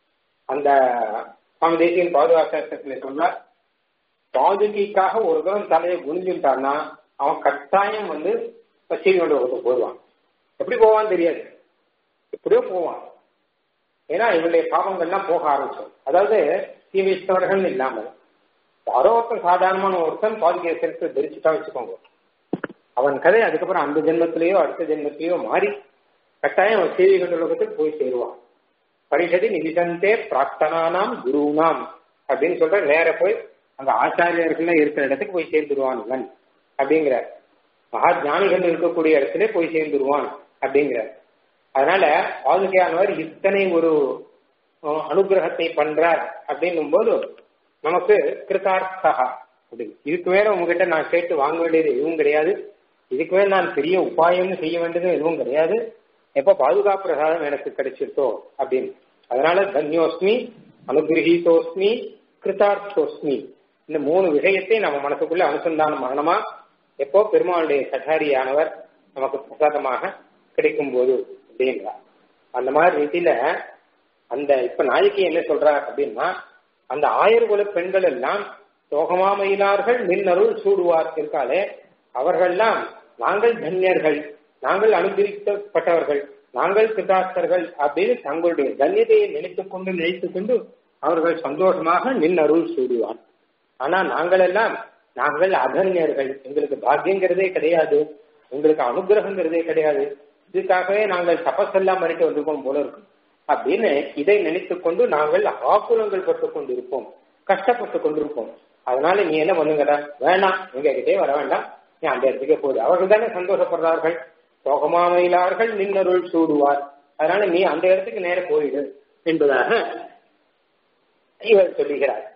S1: அந்த சுவாமி தேசியன் பாதுகாசத்துல சொன்னார் பாதுகைக்காக ஒரு தரம் தலையை குனிஞ்சுட்டான்னா அவன் கட்டாயம் வந்து சீனியோட போடுவான் எப்படி போவான்னு தெரியாது எப்படியோ போவான் ஏன்னா இவருடைய பாவங்கள்லாம் போக ஆரம்பிச்சோம் அதாவது தீவிஷ்டவர்கள் இல்லாமல் யாரோ ஒருத்தன் சாதாரணமான ஒருத்தன் பாதுகை சேர்த்து தரிச்சுட்டா வச்சுக்கோங்க அவன் கதை அதுக்கப்புறம் அந்த ஜென்மத்திலேயோ அடுத்த ஜென்மத்திலேயோ மாறி கட்டாயம் அவன் சேவிகள் உலகத்துக்கு போய் சேருவான் பரிஷதி நிதிசந்தே பிரார்த்தனானாம் குருனாம் அப்படின்னு சொல்ற நேர போய் அங்க ஆச்சாரியர்கள் இருக்கிற இடத்துக்கு போய் சேர்ந்துருவான் இவன் அப்படிங்கிறார் மகா ஞானிகள் இருக்கக்கூடிய இடத்துல போய் சேர்ந்துருவான் அப்படிங்கிறார் அதனால பாதுகையானவர் இத்தனை ஒரு அனுகிரகத்தை பண்றார் அப்படின்னும் போது நமக்கு கிருதார்த்தா அப்படி இதுக்கு மேல உங்ககிட்ட நான் கேட்டு வாங்க வேண்டியது எதுவும் கிடையாது இதுக்கு மேல நான் பெரிய உபாயம் செய்ய வேண்டியது எதுவும் கிடையாது எப்ப பாதுகாப்பு பிரசாதம் எனக்கு கிடைச்சிருத்தோ அப்படின்னு அதனால தன்யோஸ்மி அனுகிரகீதோஸ்மி கிருதார்த்தோஸ்மி இந்த மூணு விஷயத்தை நம்ம மனசுக்குள்ள அனுசந்தானம் பண்ணணுமா எப்போ பெருமாளுடைய சட்டாரியானவர் நமக்கு பிரசாதமாக கிடைக்கும் போது அப்படின்றார் அந்த மாதிரி ரீதியில அந்த இப்ப நாயகி என்ன சொல்றார் அப்படின்னா அந்த ஆயர்குல பெண்கள் எல்லாம் சோகமாமையினார்கள் மின்னருள் சூடுவார் இருக்காளே அவர்கள்லாம் நாங்கள் தன்யர்கள் நாங்கள் அனுபவிக்கப்பட்டவர்கள் நாங்கள் கிருதார்த்தர்கள் அப்படின்னு தங்களுடைய தன்யதையை நினைத்துக் கொண்டு நினைத்துக் கொண்டு அவர்கள் சந்தோஷமாக நின் அருள் சூடுவார் ஆனா நாங்கள் எல்லாம் நாங்கள் அதன்யர்கள் எங்களுக்கு பாக்கியங்கிறதே கிடையாது உங்களுக்கு அனுகிரகங்கிறதே கிடையாது இதுக்காகவே நாங்கள் தபஸெல்லாம் பண்ணிட்டு வந்திருக்கோம் போல இருக்கும் அப்படின்னு இதை நினைத்துக் கொண்டு நாங்கள் ஆக்குலங்கள் பட்டு கொண்டிருப்போம் கஷ்டப்பட்டு கொண்டிருப்போம் அதனால நீ என்ன பண்ணுங்கடா வேணாம் எங்க கிட்டே வர வேண்டாம் நீ அந்த இடத்துக்கே போகுது அவர்கள் தானே சந்தோஷப்படுறார்கள் சோகமாமையிலார்கள் நின்னருள் சூடுவார் அதனால நீ அந்த இடத்துக்கு நேர போயிடு என்பதாக இவர் சொல்லுகிறார்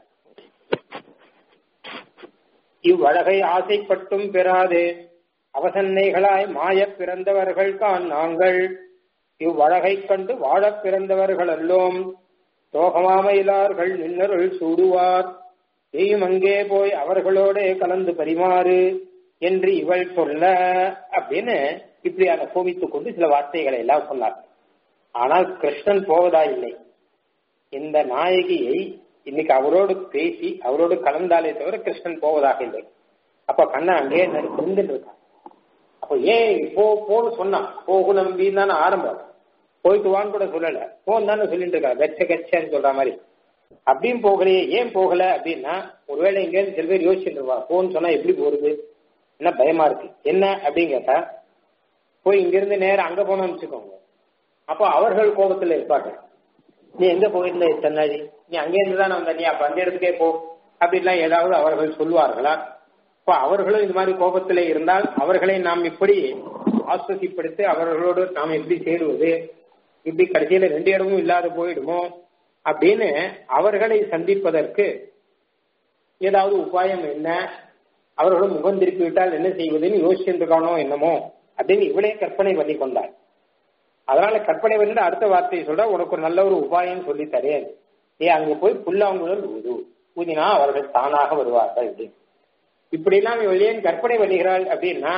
S1: இவ்வழகை ஆசைப்பட்டும் பெறாதே அவசன்னைகளாய் மாயப் பிறந்தவர்கள் தான் நாங்கள் இவ்வழகை கண்டு வாழப் பிறந்தவர்கள் அல்லோம் சோகமாமையிலார்கள் நின்னருள் சூடுவார் நீயும் அங்கே போய் அவர்களோட கலந்து பரிமாறு என்று இவள் சொல்ல அப்படின்னு இப்படியாக கோபித்துக் கொண்டு சில வார்த்தைகளை எல்லாம் சொன்னார் ஆனால் கிருஷ்ணன் போவதா இல்லை இந்த நாயகியை இன்னைக்கு அவரோடு பேசி அவரோடு கலந்தாலே தவிர கிருஷ்ணன் போவதாக இல்லை அப்ப கண்ணன் அங்கேயே நின்றுட்டு இருக்கான் அப்ப ஏன் போ போன்னு சொன்னான் போகு நம்பின்னு தானே ஆரம்பம் போயிட்டு வான்னு கூட சொல்லல போன் தானே சொல்லிட்டு இருக்கா கச்ச கச்சன்னு சொல்ற மாதிரி அப்படியும் போகலையே ஏன் போகல அப்படின்னா ஒருவேளை இங்க சில பேர் யோசிச்சுட்டு இருப்பா போன்னு சொன்னா எப்படி போறது என்ன பயமா இருக்கு என்ன அப்படின்னு கேட்டா போய் இங்கிருந்து நேரம் அங்க போனோம்னு வச்சுக்கோங்க அப்போ அவர்கள் கோபத்துல இருப்பாங்க நீ எங்க போயிருந்த இத்தனை நாள் நீ அங்கே இருந்து தான் வந்த நீ அப்ப அந்த இடத்துக்கே போ அப்படின்லாம் ஏதாவது அவர்கள் சொல்லுவார்களா இப்போ அவர்களும் இது மாதிரி கோபத்திலே இருந்தால் அவர்களை நாம் இப்படி ஆஸ்வசிப்படுத்தி அவர்களோடு நாம் எப்படி சேருவது இப்படி கடைசியில ரெண்டு இடமும் இல்லாத போயிடுமோ அப்படின்னு அவர்களை சந்திப்பதற்கு ஏதாவது உபாயம் என்ன அவர்களும் முகம் திருப்பி விட்டால் என்ன செய்வதுன்னு யோசிச்சுருக்கானோ என்னமோ அப்படின்னு இவளே கற்பனை பண்ணி கொண்டார் அதனால கற்பனை பண்ணிட்டு அடுத்த வார்த்தையை சொல்ற உனக்கு ஒரு நல்ல ஒரு உபாயம் சொல்லி தரேன் ஏ அங்க போய் புல்லாங்குழல் ஊது ஊதினா அவர்கள் தானாக வருவார்கள் அப்படின்னு இப்படிலாம் இவள் ஏன் கற்பனை பண்ணுகிறாள் அப்படின்னா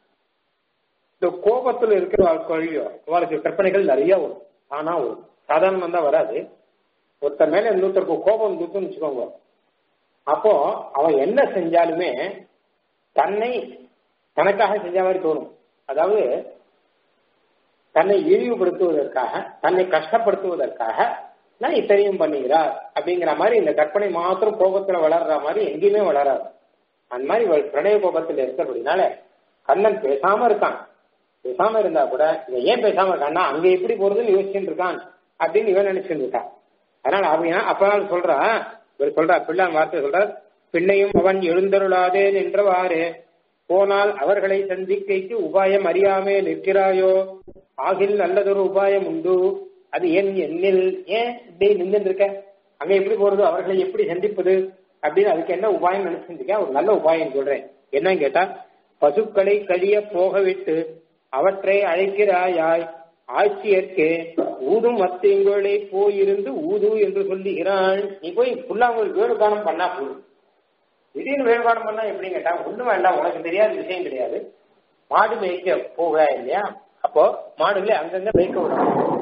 S1: இந்த கோபத்துல இருக்கிற வாழ்க்கையோ அவளுக்கு கற்பனைகள் நிறைய வரும் தானா வரும் சாதாரணம் தான் வராது ஒருத்தர் மேல இன்னொருத்தருக்கு கோபம் இருந்துச்சுன்னு வச்சுக்கோங்க அப்போ அவன் என்ன செஞ்சாலுமே தன்னை தனக்காக செஞ்ச மாதிரி தோணும் அதாவது தன்னை இழிவுபடுத்துவதற்காக தன்னை கஷ்டப்படுத்துவதற்காக நான் இத்தனையும் பண்ணுகிறார் அப்படிங்கிற மாதிரி இந்த கற்பனை மாத்திரம் கோபத்துல வளர்ற மாதிரி எங்கேயுமே வளராது அந்த மாதிரி இவள் பிரணய கோபத்தில் இருக்கிறபடினால கண்ணன் பேசாம இருக்கான் பேசாம இருந்தா கூட இவன் ஏன் பேசாம இருக்கான்னா அங்க எப்படி போறதுன்னு யோசிச்சுட்டு இருக்கான் அப்படின்னு இவன் நினைச்சுட்டு இருக்கான் அதனால அப்படின்னா அப்பதான் சொல்றா இவர் சொல்றா பிள்ளான் வார்த்தை சொல்றார் பிள்ளையும் அவன் எழுந்தருளாதே நின்றவாறு போனால் அவர்களை சந்திக்கைக்கு உபாயம் அறியாமே நிற்கிறாயோ ஆகில் நல்லதொரு உபாயம் உண்டு அது ஏன் என்னில் ஏன் இப்படி நின்று இருக்க அங்க எப்படி போறது அவர்களை எப்படி சந்திப்பது அப்படின்னு அதுக்கு என்ன உபாயம் நினைச்சிருக்கேன் ஒரு நல்ல உபாயம் சொல்றேன் என்னன்னு கேட்டா பசுக்களை கழிய போக விட்டு அவற்றை அழைக்கிறாயாய் ஆட்சியர்க்கு ஊதும் மத்தியங்களை போயிருந்து ஊது என்று சொல்லுகிறாள் நீ போய் புல்லாங்குழல் வேணுகானம் பண்ணா போதும் திடீர்னு வேணுகானம் பண்ணா எப்படி கேட்டா ஒண்ணும் வேண்டாம் உனக்கு தெரியாத விஷயம் கிடையாது மாடு மேய்க்க போக இல்லையா அப்போ மாடுகளை அங்கங்க மேய்க்க விடணும்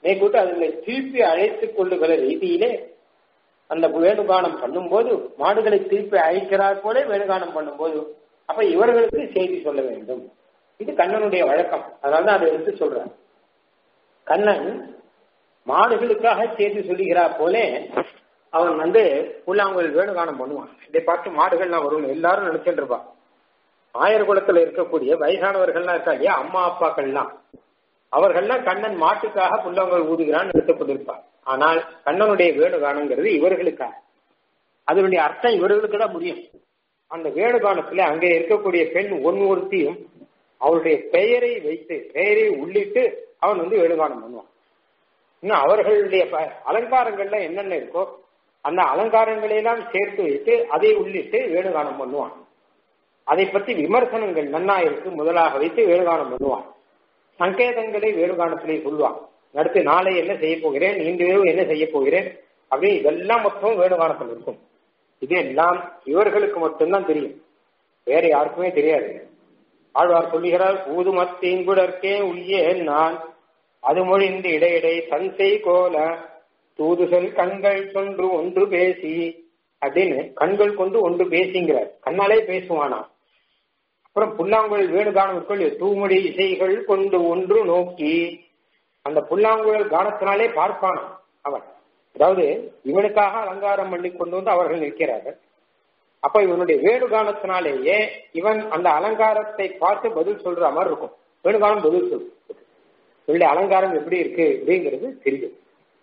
S1: மேற்கொண்டு அதுங்களை திருப்பி அழைத்துக் கொள்ளுகிற ரீதியிலே அந்த வேணுகானம் பண்ணும்போது மாடுகளை திருப்பி அழைக்கிறார் போல வேணுகானம் பண்ணும்போது அப்ப இவர்களுக்கு செய்தி சொல்ல வேண்டும் இது கண்ணனுடைய வழக்கம் அதனாலதான் அதை எடுத்து சொல்றார் கண்ணன் மாடுகளுக்காக செய்தி சொல்லுகிறார் போல அவன் வந்து புல்லாங்குழல் வேணுகானம் பண்ணுவான் இதை பார்த்து மாடுகள்லாம் வரும் எல்லாரும் நினைச்சுட்டு இருப்பான் ஆயர் குலத்துல இருக்கக்கூடிய வயசானவர்கள்லாம் இருக்கா இல்லையா அம்மா அப்பாக்கள்லாம் அவர்கள்லாம் கண்ணன் மாட்டுக்காக புல்லாங்குழல் ஊதுகிறான்னு எடுத்துக் கொண்டிருப்பார் ஆனால் கண்ணனுடைய வேணுகானங்கிறது இவர்களுக்காக அதனுடைய அர்த்தம் இவர்களுக்கு தான் முடியும் அந்த வேணுகானத்துல அங்கே இருக்கக்கூடிய பெண் ஒன் ஒருத்தியும் அவருடைய பெயரை வைத்து பெயரை உள்ளிட்டு அவன் வந்து வேணுகானம் பண்ணுவான் இன்னும் அவர்களுடைய அலங்காரங்கள்ல என்னென்ன இருக்கோ அந்த அலங்காரங்களை எல்லாம் சேர்த்து வைத்து அதை உள்ளிட்டு வேணுகானம் பண்ணுவான் அதை பற்றி விமர்சனங்கள் நன்னா இருக்கு முதலாக வைத்து வேணுகானம் பண்ணுவான் சங்கேதங்களை வேணுகானத்திலே சொல்லுவான் அடுத்து நாளை என்ன செய்ய போகிறேன் இன்று என்ன செய்ய போகிறேன் அப்படி இதெல்லாம் மொத்தம் வேணுகானத்தில் இருக்கும் இது எல்லாம் இவர்களுக்கு மட்டும்தான் தெரியும் வேற யாருக்குமே தெரியாது ஆழ்வார் சொல்லுகிறார் ஊதுமத்தீங்குடற்கே உள்ளே நான் அது மொழிந்து இடையிடை சன்சை கோல தூதுசல் கண்கள் சொன்று ஒன்று பேசி அப்படின்னு கண்கள் கொண்டு ஒன்று பேசிங்கிறார் கண்ணாலே பேசுவானா அப்புறம் புல்லாங்குழல் வேணுகானமுக்குள் தூமொழி இசைகள் கொண்டு ஒன்று நோக்கி அந்த புல்லாங்குழல் கானத்தினாலே பார்ப்பானா அவன் அதாவது இவனுக்காக அலங்காரம் பண்ணி கொண்டு வந்து அவர்கள் நிற்கிறார்கள் அப்ப இவனுடைய வேணுகானத்தினாலேயே இவன் அந்த அலங்காரத்தை பார்த்து பதில் சொல்ற மாதிரி இருக்கும் வேணுகானம் பதில் சொல்லு இவனுடைய அலங்காரம் எப்படி இருக்கு அப்படிங்கிறது தெரியும்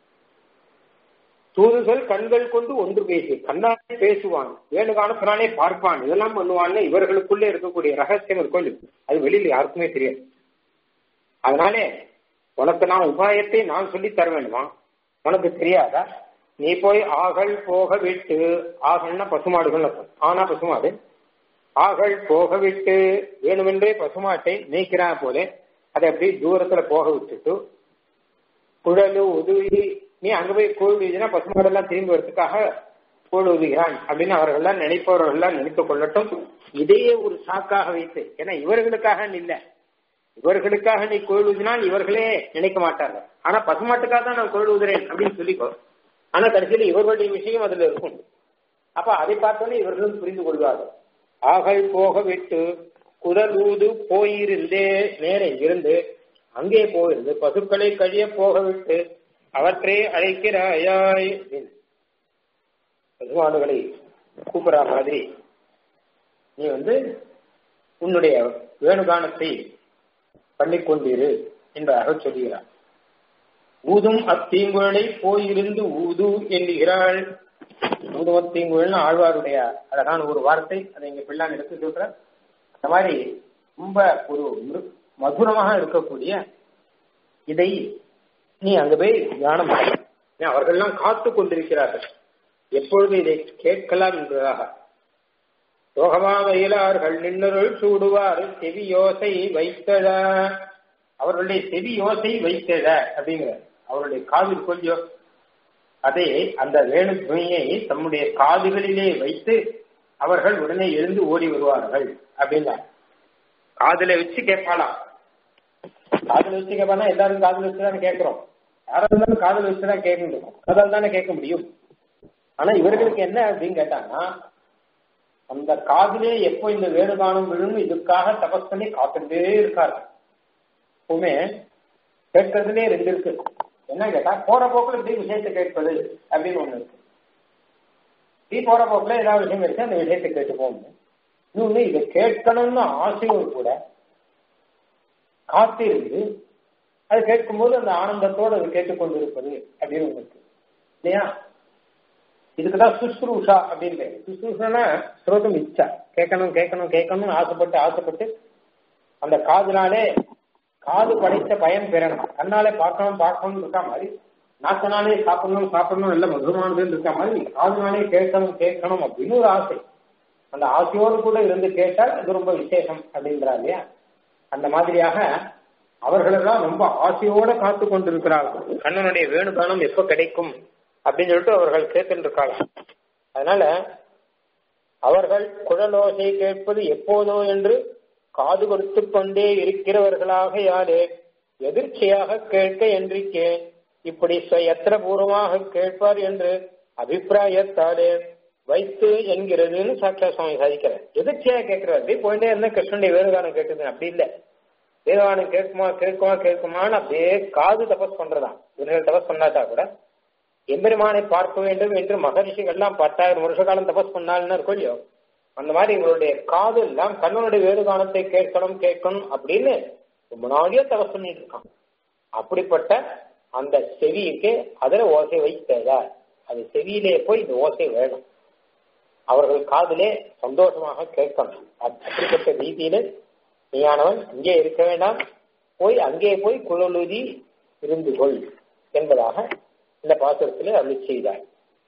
S1: தூதுகள் கண்கள் கொண்டு ஒன்று பேசி கண்ணாலே பேசுவான் வேணுகானத்தினாலே பார்ப்பான் இதெல்லாம் பண்ணுவான்னு இவர்களுக்குள்ளே இருக்கக்கூடிய ரகசியம் இருக்கும் அது வெளியில யாருக்குமே தெரியாது அதனாலே உனக்கு நான் உபாயத்தை நான் சொல்லி தர வேண்டுமா உனக்கு தெரியாதா நீ போய் ஆகல் போக விட்டு ஆகல்னா பசுமாடுகள் ஆனா பசுமாடு ஆகல் போக விட்டு வேணுமென்றே பசுமாட்டை நீக்கிறான் போல அதை அப்படி தூரத்துல போக விட்டுட்டு குழலு உதவி நீ அங்க போய் கோவில் ஊதினா பசுமாடெல்லாம் திரும்பி வரதுக்காக கோல் ஊதுகிறான் அப்படின்னு அவர்கள்லாம் நினைப்பவர்கள்லாம் நினைத்துக் கொள்ளட்டும் இதையே ஒரு சாக்காக வைத்து ஏன்னா இவர்களுக்காக இல்ல இவர்களுக்காக நீ கோயில் ஊதினால் இவர்களே நினைக்க மாட்டார்கள் ஆனா பசுமாட்டுக்காக தான் நான் கோயில் ஊதுறேன் அப்படின்னு சொல்லிக்கோ ஆனா கடைசியில் இவர்களுடைய விஷயம் அதுல இருக்கும் அப்ப அதை பார்த்தோன்னே இவர்களும் புரிந்து கொள்வார்கள் ஆகல் போக விட்டு குரல் ஊது போயிருந்தே நேர இருந்து அங்கே போயிருந்து பசுக்களை கழிய போக விட்டு அவற்றை அழைக்கிறாயாய் பசுமாடுகளை கூப்பிடா மாதிரி நீ வந்து உன்னுடைய வேணுகானத்தை பண்ணிக்கொண்டிரு என்பதாக சொல்லுகிறார் ஊதும் அத்தீங்குழலை போயிருந்து ஊது என்கிறாள் ஊதும் அத்தீங்குழல்னு ஆழ்வாருடைய அழகான ஒரு வார்த்தை அதை இங்க பிள்ளான் எடுத்து சொல்ற அந்த மாதிரி ரொம்ப ஒரு மதுரமாக இருக்கக்கூடிய இதை நீ அங்க போய் தியானம் அவர்கள்லாம் காத்து கொண்டிருக்கிறார்கள் எப்பொழுது இதை கேட்கலாம் என்பதாக ரோகமாவையிலார்கள் நின்னருள் சூடுவார் செவி யோசை வைத்தத அவர்களுடைய செவி யோசை வைத்தத அப்படிங்கிற அவருடைய காதில் கொஞ்சம் அதை அந்த வேணு துணியை தம்முடைய காதுகளிலே வைத்து அவர்கள் உடனே எழுந்து ஓடி வருவார்கள் அப்படின்னா காதுல வச்சு கேட்பாளாம் காதுல வச்சு கேட்பானா எல்லாரும் காதுல வச்சுதான் கேட்கிறோம் யாரா இருந்தாலும் காதுல வச்சுதான் கேட்கணும் காதால் தானே கேட்க முடியும் ஆனா இவர்களுக்கு என்ன அப்படின்னு கேட்டாங்கன்னா அந்த காதிலே எப்போ இந்த வேணுகானம் விழும் இதுக்காக தபஸ் பண்ணி காத்துட்டே இருக்காரு எப்பவுமே கேட்கறதுலே ரெண்டு இருக்கு என்ன கேட்டா போற போக்குல இப்படி விஷயத்தை கேட்பது அப்படின்னு ஒண்ணு இருக்கு இப்படி போற போக்குல ஏதாவது விஷயம் இருக்கு அந்த விஷயத்தை கேட்டு போகணும் இன்னொன்னு இதை கேட்கணும்னு ஆசையும் கூட காத்திருந்து அது கேட்கும்போது அந்த ஆனந்தத்தோடு அது கேட்டுக்கொண்டிருப்பது அப்படின்னு ஒண்ணு இருக்கு இல்லையா இதுக்குதான் சுஸ்ரூஷா அப்படின்னு பேரு சுஸ்ரூஷனா ஸ்ரோதம் இச்சா கேட்கணும் கேட்கணும் கேட்கணும்னு ஆசைப்பட்டு ஆசைப்பட்டு அந்த காதுனாலே காது படைத்த பயன் பெறணும் கண்ணாலே பார்க்கணும் பார்க்கணும்னு இருக்கா மாதிரி நாக்கனாலே சாப்பிடணும் சாப்பிடணும் எல்லாம் மதுரமானதுன்னு இருக்கா மாதிரி காதுனாலே கேட்கணும் கேட்கணும் அப்படின்னு ஒரு ஆசை அந்த ஆசையோடு கூட இருந்து கேட்டால் அது ரொம்ப விசேஷம் அப்படின்றா இல்லையா அந்த மாதிரியாக அவர்களெல்லாம் ரொம்ப ஆசையோட காத்து கொண்டிருக்கிறார்கள் கண்ணனுடைய வேணுகானம் எப்ப கிடைக்கும் அப்படின்னு சொல்லிட்டு அவர்கள் கேட்டுட்டு இருக்காங்க அதனால அவர்கள் குழலோசை கேட்பது எப்போதோ என்று காது கொடுத்து கொண்டே இருக்கிறவர்களாக யாரே எதிர்ச்சியாக கேட்க என்றிக்கே இப்படி எத்திர பூர்வமாக கேட்பார் என்று அபிப்பிராயத்தாலே வைத்து என்கிறதுன்னு சாட்சா சுவாமி சாதிக்கிறார் எதிர்ச்சியா கேட்கிறார் அப்படியே போயிட்டே இருந்தா கிருஷ்ணனுடைய வேணுகானம் கேட்குது அப்படி இல்லை வேணுகானம் கேட்குமா கேட்குமா கேட்குமான்னு அப்படியே காது தபஸ் பண்றதா இவர்கள் தபஸ் பண்ணாட்டா கூட எம்பெருமானை பார்க்க வேண்டும் என்று மகரிஷிகள்லாம் பத்தாயிரம் வருஷ காலம் தபஸ் பண்ணாள்னு இருக்கும் இல்லையோ அந்த மாதிரி இவருடைய காது எல்லாம் கண்ணனுடைய வேணுகானத்தை கேட்கணும் கேட்கணும் அப்படின்னு ரொம்ப நாளையே தபஸ் பண்ணிட்டு இருக்கான் அப்படிப்பட்ட அந்த செவிக்கு அதுல ஓசை வைத்ததா அது செவியிலே போய் இந்த ஓசை வேணும் அவர்கள் காதிலே சந்தோஷமாக கேட்கணும் அப்படிப்பட்ட ரீதியில நீயானவன் இங்கே இருக்க வேண்டாம் போய் அங்கே போய் குழலுதி இருந்து கொள் என்பதாக இந்த பாசுரத்திலே அருளி செய்தார்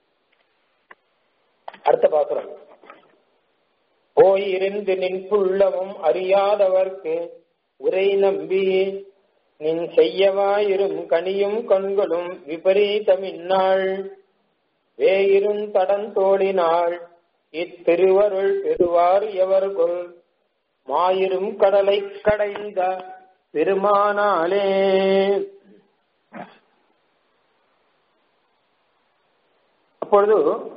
S1: அடுத்த பாசுரம் போய் இருந்து நின் புள்ளவும் அறியாதவர்க்கு உரை நம்பி நின் செய்யவாயிரும் கனியும் கண்களும் விபரீதமின்னாள் வேயிரும் தடந்தோழினாள் இத்திருவருள் பெறுவார் எவர்கொள் மாயிரும் கடலை கடைந்த பெருமானாலே அப்பொழுது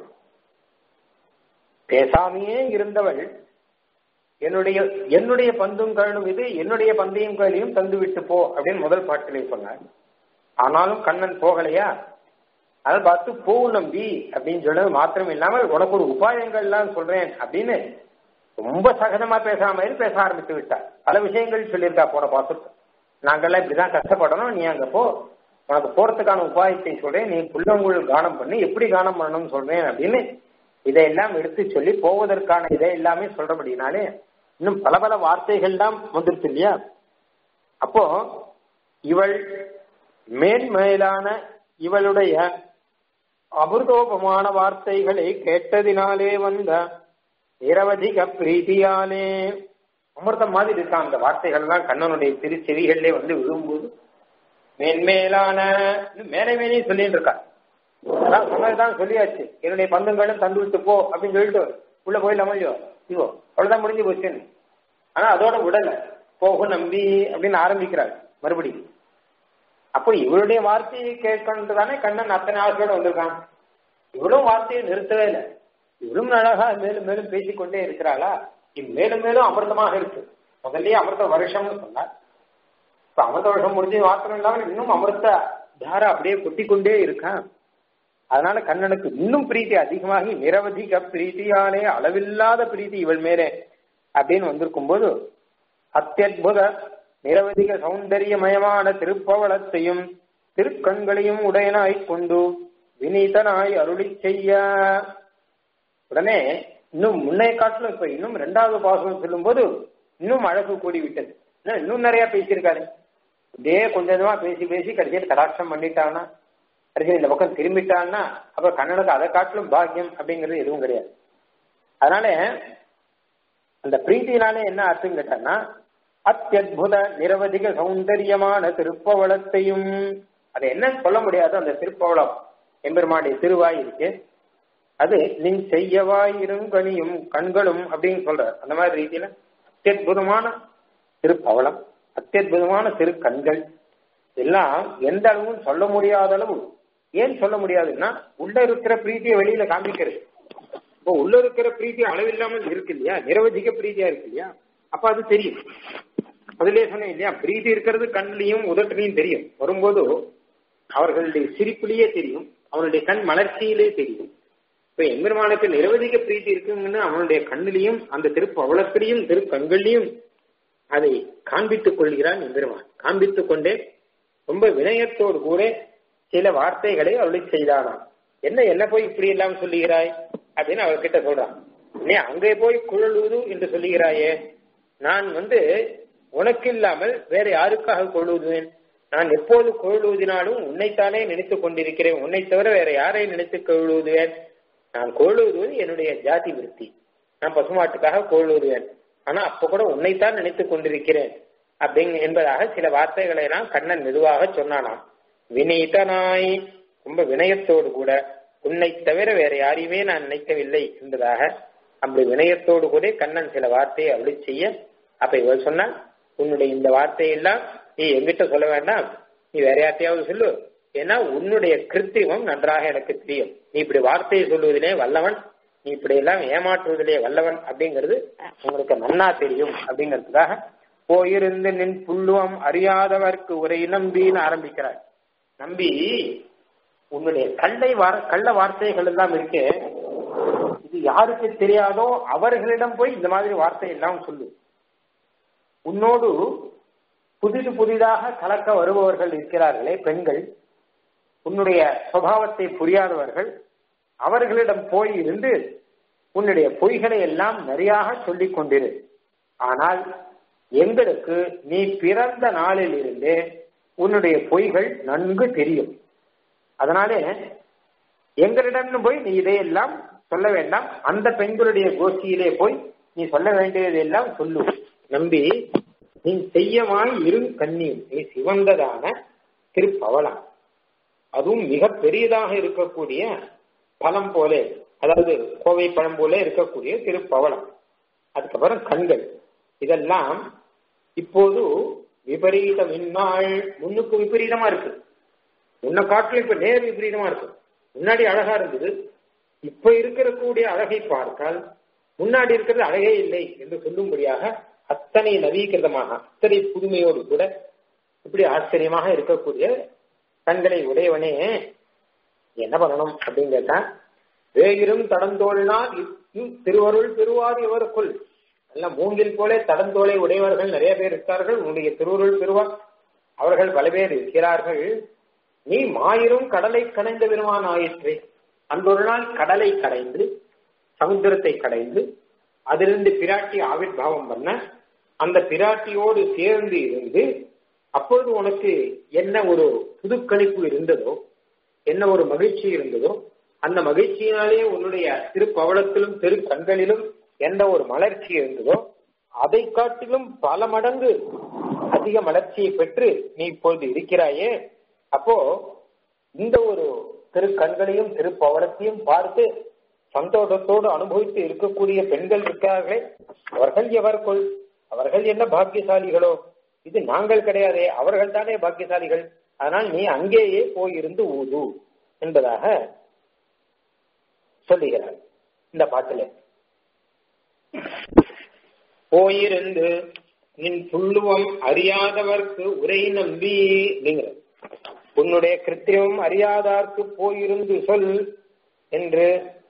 S1: பேசாமையே இருந்தவள் என்னுடைய என்னுடைய பந்தும் கழனும் இது என்னுடைய பந்தையும் கழியும் தந்து விட்டு போ அப்படின்னு முதல் பாட்டிலே சொன்னார் ஆனாலும் கண்ணன் போகலையா அதை பார்த்து போ நம்பி அப்படின்னு சொன்னது மாத்திரம் இல்லாமல் உனக்கு ஒரு உபாயங்கள்லாம் சொல்றேன் அப்படின்னு ரொம்ப சகஜமா பேசாம பேச ஆரம்பித்து விட்டார் பல விஷயங்கள் சொல்லியிருக்கா போன பாசுக்கு நாங்கெல்லாம் இப்படிதான் கஷ்டப்படணும் நீ அங்க போ உனக்கு போறதுக்கான உபாயத்தை சொல்றேன் நீ புள்ளங்குழல் கானம் பண்ணி எப்படி கானம் பண்ணணும்னு சொல்றேன் அப்படின்னு இதையெல்லாம் எடுத்து சொல்லி போவதற்கான இதை எல்லாமே சொல்றபடினாலே இன்னும் பல பல வார்த்தைகள் தான் வந்துருச்சு இல்லையா அப்போ இவள் மேன்மேலான இவளுடைய அமிர்தோபமான வார்த்தைகளை கேட்டதினாலே வந்த நிரவதிக பிரீதியாலே அமிர்தம் மாதிரி இருக்கான் அந்த வார்த்தைகள் எல்லாம் கண்ணனுடைய திரு செவிகளிலே வந்து விழும்போது மேன்மேலான மேலே மேலே சொல்லிட்டு இருக்கா அதான் சொன்னதுதான் சொல்லியாச்சு என்னுடைய பந்தங்களும் தந்து விட்டு போ அப்படின்னு சொல்லிட்டு உள்ள போயிடலாமோ இல்லையோ ஐயோ அவ்வளவுதான் முடிஞ்சு போச்சுன்னு ஆனா அதோட விடல போகும் நம்பி அப்படின்னு ஆரம்பிக்கிறார் மறுபடியும் அப்போ இவருடைய வார்த்தையை கேட்கணும் தானே கண்ணன் அத்தனை ஆசையோட வந்திருக்கான் இவளும் வார்த்தையை நிறுத்தவே இல்லை இவளும் அழகா மேலும் மேலும் பேசிக்கொண்டே இருக்கிறாளா மேலும் மேலும் அமிர்தமாக இருக்கு முதல்லயே அமிர்த வருஷம்னு சொன்னார் இப்ப அமிர்த வருஷம் முடிஞ்சு மாத்திரம் இல்லாமல் இன்னும் அமிர்த தாரா அப்படியே கொட்டிக்கொண்டே இருக்கான் அதனால கண்ணனுக்கு இன்னும் பிரீத்தி அதிகமாகி நிரவதிக பிரீத்தியாலே அளவில்லாத பிரீத்தி இவள் மேலே அப்படின்னு வந்திருக்கும் போது அத்தியுத நிரவதிக சௌந்தரியமயமான திருப்பவளத்தையும் திருக்கண்களையும் உடையனாய் கொண்டு வினீதனாய் அருளி செய்ய உடனே இன்னும் முன்னைய காட்டிலும் இப்ப இன்னும் ரெண்டாவது பாசனம் சொல்லும் போது இன்னும் அழகு கூடி விட்டது இன்னும் நிறைய பேசியிருக்காரு இதே கொஞ்ச கொஞ்சமா பேசி பேசி கடைசியில் கடாட்சம் பண்ணிட்டான்னா கடைசியில் இந்த பக்கம் திரும்பிட்டான்னா அப்ப கண்ணனுக்கு அதை காட்டிலும் பாக்கியம் அப்படிங்கிறது எதுவும் கிடையாது அதனால அந்த பிரீத்தினாலே என்ன அர்த்தம் கேட்டான்னா அத்தியுத நிரவதிக சௌந்தரியமான திருப்பவளத்தையும் அதை என்னன்னு சொல்ல முடியாது அந்த திருப்பவளம் எம்பெருமானுடைய திருவாய் இருக்கு அது நின் செய்யவாய் இருங்கனியும் கண்களும் அப்படின்னு சொல்ற அந்த மாதிரி ரீதியில அத்தியுதமான திருப்பவளம் அத்தியுதமான திருக்கண்கள் எல்லாம் எந்த அளவும் சொல்ல முடியாத அளவு ஏன் சொல்ல முடியாதுன்னா உள்ள இருக்கிற பிரீத்தியை வெளியில காமிக்கிறது இப்போ உள்ள இருக்கிற பிரீத்தி அளவில்லாமல் இருக்கு இல்லையா நிரவதிக பிரீத்தியா இருக்கு இல்லையா அப்ப அது தெரியும் அதுலயே சொன்னேன் இல்லையா பிரீத்தி இருக்கிறது கண்ணிலையும் உதட்டிலையும் தெரியும் வரும்போது அவர்களுடைய சிரிப்பிலேயே தெரியும் அவனுடைய கண் மலர்ச்சியிலே தெரியும் இப்ப எம்பெருமானுக்கு நிரவதிக பிரீத்தி இருக்குங்கன்னு அவனுடைய கண்ணிலையும் அந்த திருப்பு அவலத்திலையும் திரு கண்கள்லையும் அதை காண்பித்துக் கொள்கிறான் எம்பெருமான் காண்பித்துக் கொண்டே ரொம்ப வினயத்தோடு கூட சில வார்த்தைகளை அருளி செய்தானாம் என்ன என்ன போய் இப்படி எல்லாம் சொல்லுகிறாய் அப்படின்னு அவர்கிட்ட சொல்றான் நீ அங்கே போய் குழலுது என்று சொல்லுகிறாயே நான் வந்து உனக்கு இல்லாமல் வேற யாருக்காக கொழுதுவேன் நான் எப்போது கொழுவதினாலும் உன்னைத்தானே நினைத்துக் கொண்டிருக்கிறேன் உன்னை தவிர வேற யாரை நினைத்து கொழுவுதுவேன் நான் கொழுவுவது என்னுடைய ஜாதி விருத்தி நான் பசுமாட்டுக்காக கொழுவுதுவேன் ஆனா அப்ப கூட உன்னைத்தான் நினைத்துக் கொண்டிருக்கிறேன் அப்படிங்க என்பதாக சில வார்த்தைகளை எல்லாம் கண்ணன் மெதுவாக சொன்னானாம் வினீதனாய் ரொம்ப வினயத்தோடு கூட உன்னை தவிர வேற யாரையுமே நான் நினைக்கவில்லை என்பதாக அப்படி வினயத்தோடு கூட கண்ணன் சில வார்த்தையை அருளி செய்ய அப்ப இவள் சொன்னான் உன்னுடைய இந்த வார்த்தையெல்லாம் நீ எங்கிட்ட சொல்ல வேண்டாம் நீ வேற யார்ட்டையாவது சொல்லு ஏன்னா உன்னுடைய கிருத்திவம் நன்றாக எனக்கு தெரியும் நீ இப்படி வார்த்தையை சொல்லுவதிலே வல்லவன் நீ இப்படி எல்லாம் ஏமாற்றுவதிலே வல்லவன் அப்படிங்கிறது உங்களுக்கு நன்னா தெரியும் அப்படிங்கிறதுக்காக போயிருந்து நின் புல்லுவம் அறியாதவர்க்கு உரை நம்பின்னு ஆரம்பிக்கிறார் நம்பி உன்னுடைய கள்ளை வார கள்ள வார்த்தைகள் எல்லாம் இருக்கே இது யாருக்கு தெரியாதோ அவர்களிடம் போய் இந்த மாதிரி வார்த்தை எல்லாம் சொல்லு உன்னோடு புதிது புதிதாக கலக்க வருபவர்கள் இருக்கிறார்களே பெண்கள் உன்னுடைய சுபாவத்தை புரியாதவர்கள் அவர்களிடம் போய் இருந்து உன்னுடைய பொய்களை எல்லாம் நிறையாக சொல்லிக் கொண்டிரு ஆனால் எங்களுக்கு நீ பிறந்த நாளில் இருந்தே உன்னுடைய பொய்கள் நன்கு தெரியும் அதனாலே எங்களிடம் போய் நீ இதையெல்லாம் சொல்ல வேண்டாம் அந்த பெண்களுடைய கோஷ்டியிலே போய் நீ சொல்ல வேண்டியதெல்லாம் சொல்லு நம்பி நீ செய்யமாய் இரு கண்ணியும் நீ சிவந்ததான திருப்பவளம் அதுவும் மிக பெரியதாக இருக்கக்கூடிய பழம் போல அதாவது கோவை பழம் போல இருக்கக்கூடிய திருப்பவளம் அதுக்கப்புறம் கண்கள் இதெல்லாம் இப்போது விபரீதம் இந்நாள் முன்னுக்கு விபரீதமா இருக்கு முன்ன காட்டிலும் இப்ப நேர் விபரீதமா இருக்கு முன்னாடி அழகா இருந்தது இப்ப இருக்கிற கூடிய அழகை பார்த்தால் முன்னாடி இருக்கிறது அழகே இல்லை என்று சொல்லும்படியாக அத்தனை நவீகிருதமாக அத்தனை புதுமையோடு கூட இப்படி ஆச்சரியமாக இருக்கக்கூடிய கண்களை உடையவனே என்ன பண்ணணும் அப்படின்னு கேட்டா வேகிரும் தடந்தோழினால் திருவருள் திருவாதி இவருக்குள் நல்ல மூங்கில் போல தடந்தோலை உடையவர்கள் நிறைய பேர் இருக்கார்கள் உன்னுடைய திருவருள் திருவா அவர்கள் பல பேர் இருக்கிறார்கள் நீ மாயிரும் கடலை கடைந்த பெருமான் ஆயிற்று அந்த ஒரு நாள் கடலை கடைந்து சமுத்திரத்தை கடைந்து அதிலிருந்து பிராட்டி ஆவிர்வாவம் பண்ண அந்த பிராட்டியோடு சேர்ந்து இருந்து அப்பொழுது உனக்கு என்ன ஒரு புதுக்கணிப்பு இருந்ததோ என்ன ஒரு மகிழ்ச்சி இருந்ததோ அந்த மகிழ்ச்சியினாலே உன்னுடைய திருப்பவளத்திலும் திரு கண்களிலும் எந்த ஒரு மலர்ச்சி இருந்ததோ அதை காட்டிலும் பல மடங்கு அதிக மலர்ச்சியை பெற்று நீ இப்பொழுது இருக்கிறாயே அப்போ இந்த ஒரு திருக்கண்களையும் திருப்பவளத்தையும் பார்த்து சந்தோஷத்தோடு அனுபவித்து இருக்கக்கூடிய பெண்கள் இருக்கிறார்களே அவர்கள் எவர்கொள் அவர்கள் என்ன பாக்கியசாலிகளோ இது நாங்கள் கிடையாதே அவர்கள் தானே பாக்கியசாலிகள் அதனால் நீ அங்கேயே போயிருந்து ஊது என்பதாக சொல்லுகிறார் இந்த பாட்டில போயிருந்து நின் புல்லுவம் அறியாதவர்க்கு உரை நம்பி அப்படிங்கிற உன்னுடைய கிருத்தியம் அறியாதார்க்கு போயிருந்து சொல் என்று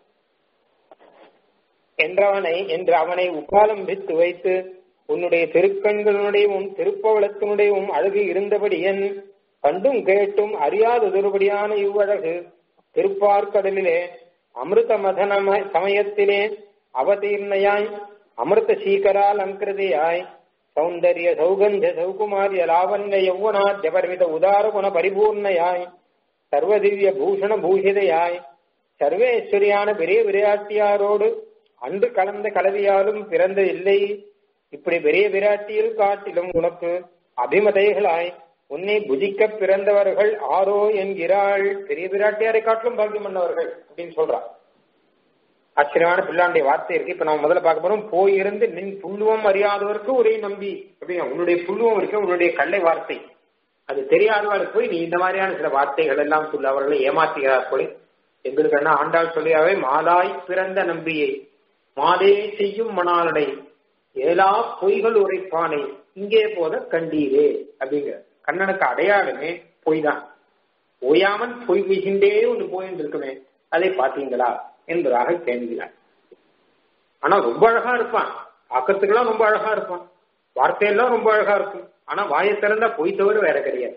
S1: என்றவனை என்று அவனை உபாலம்பித்து வைத்து உன்னுடைய திருக்கண்களுடையவும் திருப்பவளத்தினுடையவும் அழகு இருந்தபடி என் கண்டும் கேட்டும் அறியாததொருபடியான இவ்வழகு திருப்பார்க்கடலிலே அமிர்த மதன சமயத்திலே அவதீர்ணையாய் அமிர்த சீகரால் அங்கிருதியாய் சௌந்தர்ய சௌகந்த சௌகுமாரிய லாவண்ய யௌவனாத்ய பரிமித உதார குண பரிபூர்ணையாய் சர்வதிவ்ய பூஷண பூஷிதையாய் சர்வேஸ்வரியான பெரிய விரையாட்டியாரோடு அன்று கலந்த கலவியாலும் பிறந்த இல்லை இப்படி பெரிய விராட்டியில் காட்டிலும் உனக்கு அபிமதைகளாய் உன்னை புஜிக்க பிறந்தவர்கள் ஆரோ என்கிறாள் பெரிய விராட்டியாரை காட்டிலும் பாக்கியம் பண்ணவர்கள் அப்படின்னு சொல்றான் ஆச்சரியமான பிள்ளாண்டிய வார்த்தை இருக்கு இப்ப நம்ம முதல்ல பார்க்க போறோம் போயிருந்து நின் புல்லுவம் அறியாதவருக்கு ஒரே நம்பி அப்படின்னா உன்னுடைய புல்லுவம் இருக்கு உன்னுடைய கல்லை வார்த்தை அது தெரியாதவர்களுக்கு போய் நீ இந்த மாதிரியான சில வார்த்தைகள் எல்லாம் சொல்ல அவர்களை ஏமாத்துகிறார் போல எங்களுக்கு என்ன ஆண்டாள் சொல்லியாவே மாதாய் பிறந்த நம்பியை மாதே செய்யும் மணாலடை ஏலா பொய்கள் உரைப்பானை இங்கே போத கண்டீரே அப்படிங்கிற கண்ணனுக்கு அடையாளமே பொய் தான் ஓயாமல் பொய் மிகின்றே ஒன்று போயின்னு இருக்குமே அதை பார்த்தீங்களா என்பதாக கேள்வினார் ஆனா ரொம்ப அழகா இருப்பான் பார்க்கறதுக்கெல்லாம் ரொம்ப அழகா இருப்பான் வார்த்தையெல்லாம் ரொம்ப அழகா இருக்கும் ஆனா வாயை திறந்தா பொய் தவிர வேற கிடையாது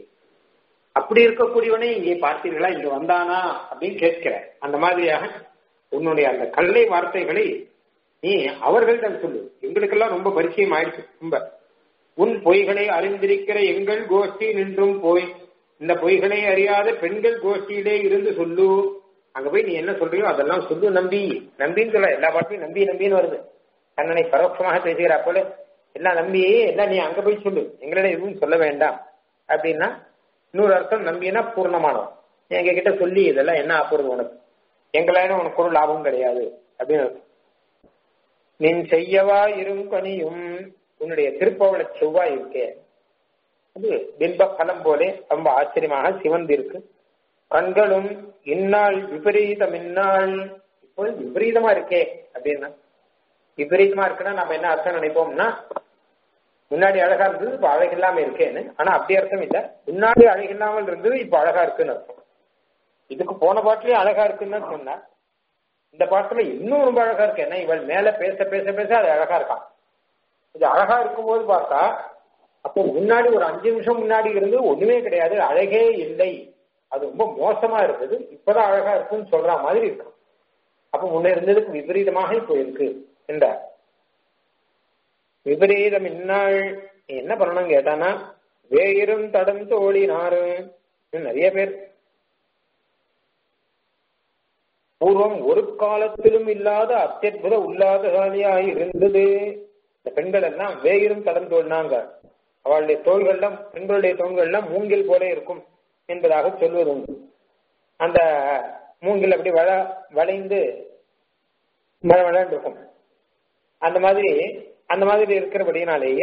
S1: அப்படி இருக்கக்கூடியவனே இங்கே பார்த்தீர்களா இங்க வந்தானா அப்படின்னு கேட்கிற அந்த மாதிரியாக உன்னுடைய அந்த கல்லை வார்த்தைகளை நீ அவர்களிடம் சொல்லு எங்களுக்கெல்லாம் ரொம்ப பரிச்சயம் ஆயிடுச்சு ரொம்ப உன் பொய்களை அறிந்திருக்கிற எங்கள் கோஷ்டி நின்றும் போய் இந்த பொய்களை அறியாத பெண்கள் கோஷ்டியிலே இருந்து சொல்லு அங்க போய் நீ என்ன சொல்றியோ அதெல்லாம் சொல்லு நம்பி நம்பின்னு சொல்ல எல்லா பாட்டையும் நம்பி நம்பின்னு வருது கண்ணனை பரோட்சமாக பேசுகிறா போல எல்லாம் நம்பி எல்லாம் நீ அங்க போய் சொல்லு எங்களிடம் எதுவும் சொல்ல வேண்டாம் அப்படின்னா இன்னொரு அர்த்தம் நம்பினா பூர்ணமானவன் எங்க கிட்ட சொல்லி இதெல்லாம் என்ன ஆப்புறது உனக்கு எங்களால உனக்கு ஒரு லாபம் கிடையாது அப்படின்னு நின் செய்யவா இருங்கனியும் உன்னுடைய திருப்பவள செவ்வாய் இருக்கே அது பிம்ப பலம் போலே ரொம்ப ஆச்சரியமாக சிவந்து இருக்கு கண்களும் இந்நாள் விபரீதம் இந்நாள் இப்போ விபரீதமா இருக்கே அப்படின்னா விபரீதமா இருக்குன்னா நம்ம என்ன அர்த்தம் நினைப்போம்னா முன்னாடி அழகா இருந்தது இப்ப அழகில்லாம இருக்கேன்னு ஆனா அப்படி அர்த்தம் இல்ல முன்னாடி அழகில்லாமல் இருந்தது இப்ப அழகா இருக்குன்னு அர்த்தம் இதுக்கு போன பாட்டுலயும் அழகா இருக்குன்னு சொன்னா இந்த பாட்டுல இன்னும் ரொம்ப அழகா இருக்கு ஏன்னா இவள் மேல பேச பேச பேச அது அழகா இருக்கான் இது அழகா இருக்கும்போது பார்த்தா அப்போ முன்னாடி ஒரு அஞ்சு நிமிஷம் முன்னாடி இருந்து ஒண்ணுமே கிடையாது அழகே இல்லை அது ரொம்ப மோசமா இருந்தது இப்பதான் அழகா இருக்குன்னு சொல்ற மாதிரி இருக்கும் அப்ப முன்ன இருந்ததுக்கு விபரீதமாக இப்போ இருக்கு என்றார் விபரீதம் இந்நாள் என்ன பண்ணணும் கேட்டானா வேயிரும் தடம் தோழினாரு நிறைய பேர் பூர்வம் ஒரு காலத்திலும் இல்லாத அத்தியுத உல்லாதகாலியாக இருந்தது இந்த பெண்கள் எல்லாம் வேயிரும் தடம் தோழினாங்க அவளுடைய தோள்கள்லாம் பெண்களுடைய தோள்கள்லாம் மூங்கில் போல இருக்கும் என்பதாக சொல்வது உண்டு அந்த மூங்கில் அப்படி வள வளைந்து மழ வளர்ந்து இருக்கும் அந்த மாதிரி அந்த மாதிரி இருக்கிறபடினாலேயே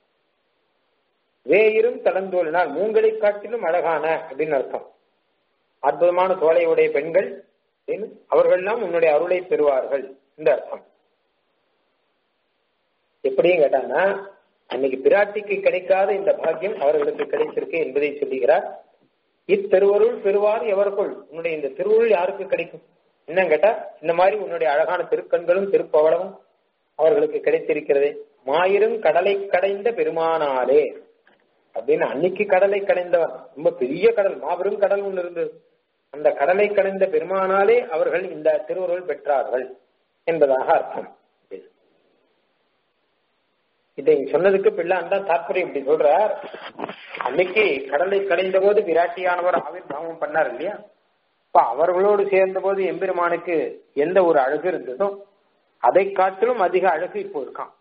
S1: வேயிரும் தடந்தோலினால் மூங்களை காட்டிலும் அழகான அப்படின்னு அர்த்தம் அற்புதமான தோலையுடைய பெண்கள் அவர்கள்லாம் உன்னுடைய அருளை பெறுவார்கள் இந்த அர்த்தம் எப்படியும் கேட்டாங்கன்னா அன்னைக்கு பிராட்டிக்கு கிடைக்காத இந்த பாக்கியம் அவர்களுக்கு கிடைத்திருக்கு என்பதை சொல்லுகிறார் இத்திருவருள் பெறுவார் எவருக்குள் உன்னுடைய இந்த திருவருள் யாருக்கு கிடைக்கும் என்னன்னு கேட்டா இந்த மாதிரி உன்னுடைய அழகான திருக்கண்களும் திருப்பவளமும் அவர்களுக்கு கிடைத்திருக்கிறது மாயிரும் கடலை கடைந்த பெருமானாலே அப்படின்னு அன்னைக்கு கடலை கடைந்தவன் ரொம்ப பெரிய கடல் மாபெரும் கடல் ஒன்று இருந்தது அந்த கடலை கடைந்த பெருமானாலே அவர்கள் இந்த திருவருள் பெற்றார்கள் என்பதாக அர்த்தம் இதை சொன்னதுக்கு பிள்ளான் தான் தாற்பயம் இப்படி சொல்றார் அன்னைக்கு கடலை கடைந்த போது விராட்டியானவர் ஆவிர்வாவம் பண்ணார் இல்லையா இப்ப அவர்களோடு சேர்ந்த போது எம்பெருமானுக்கு எந்த ஒரு அழகு இருந்ததோ அதை காட்டிலும் அதிக அழகு இப்போ இருக்கான்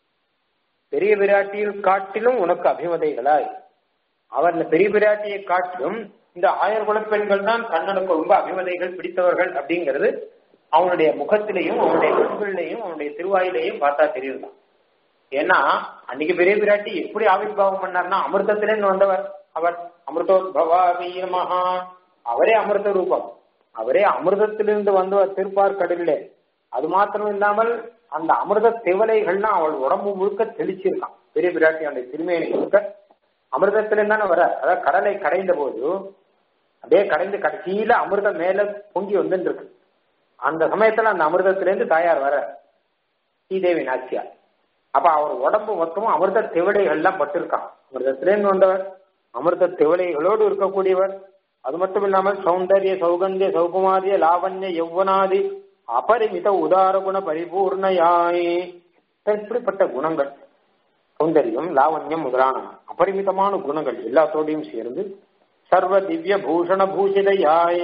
S1: பெரிய விராட்டியில் காட்டிலும் உனக்கு அபிமதைகளாய் அவர் இந்த பெரிய விராட்டியை காட்டிலும் இந்த ஆயர்குல பெண்கள் தான் கண்ணனுக்கு ரொம்ப அபிமதைகள் பிடித்தவர்கள் அப்படிங்கிறது அவனுடைய முகத்திலையும் அவனுடைய கண்களிலையும் அவனுடைய திருவாயிலையும் பார்த்தா தெரியுதான் ஏன்னா அன்னைக்கு பெரிய பிராட்டி எப்படி ஆவிர்வாவம் பண்ணார்னா அமிர்தத்திலேருந்து வந்தவர் அவர் அமிர்தோத்பவா அவரே அமிர்த ரூபம் அவரே அமிர்தத்திலிருந்து வந்தவர் திருப்பார் கடலிலே அது மாத்திரம் இல்லாமல் அந்த அமிர்த திவலைகள்னா அவள் உடம்பு முழுக்க தெளிச்சிருக்கான் பெரிய பிராட்டி அந்த திருமேனி முழுக்க அமிர்தத்திலிருந்து தானே வர அதாவது கடலை கடைந்த போது அப்படியே கடைந்து கடைசியில அமிர்தம் மேல பொங்கி வந்துட்டு இருக்கு அந்த சமயத்துல அந்த அமிர்தத்திலேருந்து தாயார் வர ஸ்ரீதேவி நாச்சியார் அப்ப அவர் உடம்பு மொத்தமும் அமிர்த திவலைகள்லாம் பட்டிருக்கான் அமிர்தத்திலேருந்து வந்தவர் அமிர்த திவலைகளோடு இருக்கக்கூடியவர் அது மட்டும் இல்லாமல் சௌந்தரிய சௌகந்திய சௌகுமாரிய லாவண்ய யௌவனாதி அபரிமித உதார குண பரிபூர்ணையாய் இப்படிப்பட்ட குணங்கள் சௌந்தரியம் லாவண்யம் முதலான அபரிமிதமான குணங்கள் எல்லாத்தோடையும் சேர்ந்து சர்வ திவ்ய பூஷண பூஷிதையாய்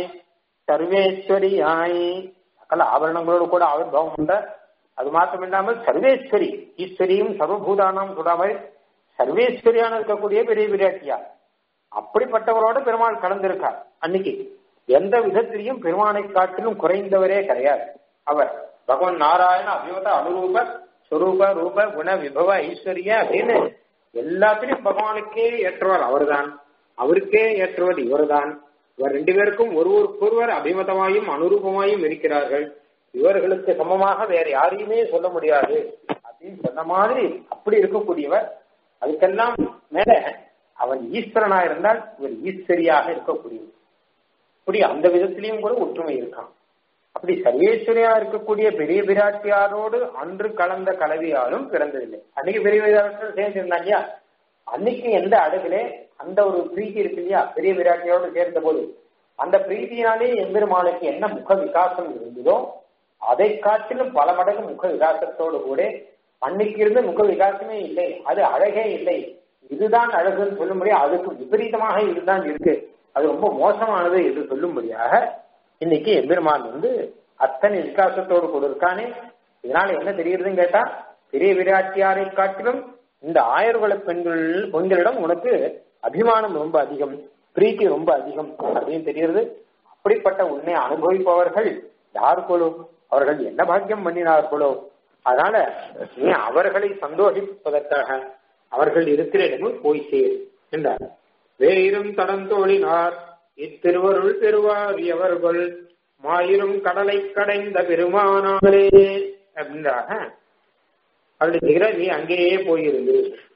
S1: சர்வேஸ்வரியாய் சகல ஆபரணங்களோடு கூட ஆவிர்வாவம் உண்ட அது மாத்திரம் இல்லாமல் சர்வேஸ்வரி ஈஸ்வரியும் சர்வபூதானம் சொல்லாமல் சர்வேஸ்வரியான இருக்கக்கூடிய பெரிய விராட்டியா அப்படிப்பட்டவரோட பெருமாள் கலந்திருக்கார் அன்னைக்கு எந்த விதத்திலையும் பெருமானை காட்டிலும் குறைந்தவரே கிடையாது அவர் பகவான் நாராயண அபிமத அனுரூப சுரூப ரூப குண விபவ ஐஸ்வர்ய அப்படின்னு எல்லாத்திலையும் பகவானுக்கே ஏற்றவர் அவர்தான் அவருக்கே ஏற்றவர் இவர்தான் இவர் ரெண்டு பேருக்கும் ஒருவருக்கொருவர் அபிமதமாயும் அனுரூபமாயும் இருக்கிறார்கள் இவர்களுக்கு சமமாக வேற யாரையுமே சொல்ல முடியாது அப்படின்னு சொன்ன மாதிரி அப்படி இருக்கக்கூடியவர் அதுக்கெல்லாம் மேல அவன் ஈஸ்வரனா இருந்தால் இவர் ஈஸ்வரியாக இருக்கக்கூடியவர் அப்படி அந்த விதத்திலையும் கூட ஒற்றுமை இருக்கான் அப்படி சர்வேஸ்வரியா இருக்கக்கூடிய பெரிய பிராட்டியாரோடு அன்று கலந்த கலவியாலும் பிறந்ததில்லை அன்னைக்கு பெரிய விராட்டியோடு சேர்ந்திருந்தாங்க இல்லையா அன்னைக்கு எந்த அழகிலே அந்த ஒரு பிரீத்தி இருக்கு இல்லையா பெரிய விராட்டியோடு சேர்ந்த போது அந்த பிரீத்தியினாலே எம்பெருமானுக்கு என்ன முக விகாசம் இருந்ததோ அதை காட்டிலும் பல மடங்கு முக விகாசத்தோடு கூட அன்னைக்கு இருந்த முக விகாசமே இல்லை அது அழகே இல்லை இதுதான் அழகுன்னு சொல்லும்படி அதுக்கு விபரீதமாக இதுதான் இருக்கு அது ரொம்ப மோசமானது என்று சொல்லும்படியாக இன்னைக்கு எம்பெருமான் வந்து அத்தனை விகாசத்தோடு கூட இருக்கானே இதனால என்ன தெரியுதுன்னு கேட்டா பெரிய விராட்டியாரை காட்டிலும் இந்த ஆயர்குல பெண்கள் பெண்களிடம் உனக்கு அபிமானம் ரொம்ப அதிகம் பிரீத்தி ரொம்ப அதிகம் அப்படின்னு தெரியுது அப்படிப்பட்ட உன்னை அனுபவிப்பவர்கள் யாருக்குள்ளோ அவர்கள் என்ன பாக்கியம் பண்ணினார்களோ அதனால நீ அவர்களை சந்தோஷிப்பதற்காக அவர்கள் இருக்கிற இடமும் போய் சேர் என்றார் வேயிரும் தடந்தோழினார் இத்திருவருள் பெறுவார் எவர்கள் மாயிரும் கடலை கடைந்த பெருமானாரே அப்படின்றாக அவருடைய நீ அங்கேயே போயிருந்து